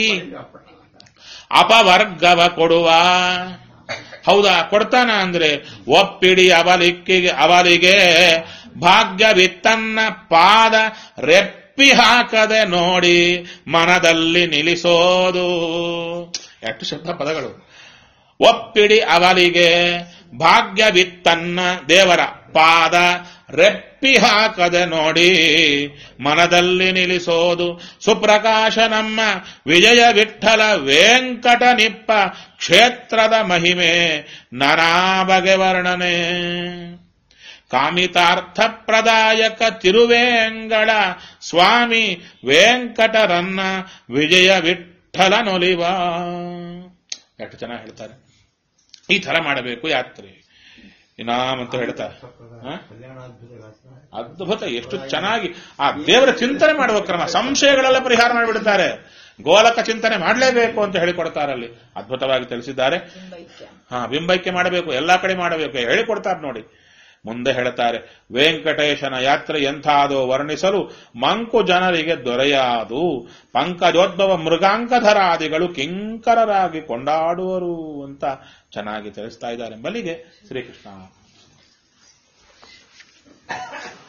ಅಪವರ್ಗವ ಕೊಡುವ ಹೌದಾ ಕೊಡ್ತಾನ ಅಂದ್ರೆ ಒಪ್ಪಿಡಿ ಅವಲಿಕ್ಕಿಗೆ ಅವಲಿಗೆ ಭಾಗ್ಯವಿತ್ತನ್ನ ಪಾದ ರೆಪ್ಪಿ ಹಾಕದೆ ನೋಡಿ ಮನದಲ್ಲಿ ನಿಲ್ಲಿಸೋದು ಎಷ್ಟು ಶಬ್ದ ಪದಗಳು ಒಪ್ಪಿಡಿ ಅವಲಿಗೆ ಭಾಗ್ಯವಿತ್ತನ್ನ ದೇವರ ಪಾದ ರೆಪ್ಪಿ ಹಾಕದೆ ನೋಡಿ ಮನದಲ್ಲಿ ನಿಲ್ಲಿಸೋದು ಸುಪ್ರಕಾಶ ನಮ್ಮ ವಿಜಯ ವಿಠಲ ವೆಂಕಟ ನಿಪ್ಪ ಕ್ಷೇತ್ರದ ಮಹಿಮೆ ನಾನಾ ಬಗೆ ವರ್ಣನೆ ಕಾಮಿತಾರ್ಥ ಪ್ರದಾಯಕ ತಿರುವೇಂಗಳ ಸ್ವಾಮಿ ವೆಂಕಟರನ್ನ ವಿಜಯ ವಿಠಲನೊಲಿವ ಎಷ್ಟು ಚೆನ್ನಾಗಿ ಹೇಳ್ತಾರೆ ಈ ತರ ಮಾಡಬೇಕು ಯಾತ್ರೆ ಇನಾಮಂತ ಹೇಳ್ತಾರೆ ಹ? ಕಲ್ಯಾಣಾದ್ಭುತ ಗಾತ್ರ ಅದ್ಭುತ ಎಷ್ಟು ಚೆನ್ನಾಗಿ ಆ ದೇವರ ಚಿಂತನೆ ಮಾಡುವ ಕ್ರಮ ಸಂಶಯಗಳೆಲ್ಲ ಪರಿಹಾರ ಮಾಡಿಬಿಡ್ತಾರೆ ಗೋಲಕ ಚಿಂತನೆ ಮಾಡಲೇಬೇಕು ಅಂತ ಹೇಳಿಕೊಡ್ತಾರಲ್ಲಿ ಅದ್ಭುತವಾಗಿ ತಿಳಿಸಿದ್ದಾರೆ ಬಿಂಬೈಕ್ಯ ಹಾ ಬಿಂಬೈಕ್ಯ ಮಾಡಬೇಕು ಎಲ್ಲಾ ಕಡೆ ಮಾಡಬೇಕು ಹೇಳಿಕೊಡ್ತಾರೆ ನೋಡಿ ಮುಂದೆ ಹೇಳ್ತಾರೆ ವೆಂಕಟೇಶನ ಯಾತ್ರೆ ಎಂಥಾದೋ ವರ್ಣಿಸಲು ಮಂಕು ಜನರಿಗೆ ದೊರೆಯಾದು ಪಂಕಜೋದ್ಭವ ಮೃಗಾಂಕಧರಾದಿಗಳು ಕಿಂಕರರಾಗಿ ಕೊಂಡಾಡುವರು ಅಂತ ಚೆನ್ನಾಗಿ ತಿಳಿಸ್ತಾ ಇದ್ದಾರೆ ಬಲಿಗೆ ಶ್ರೀಕೃಷ್ಣ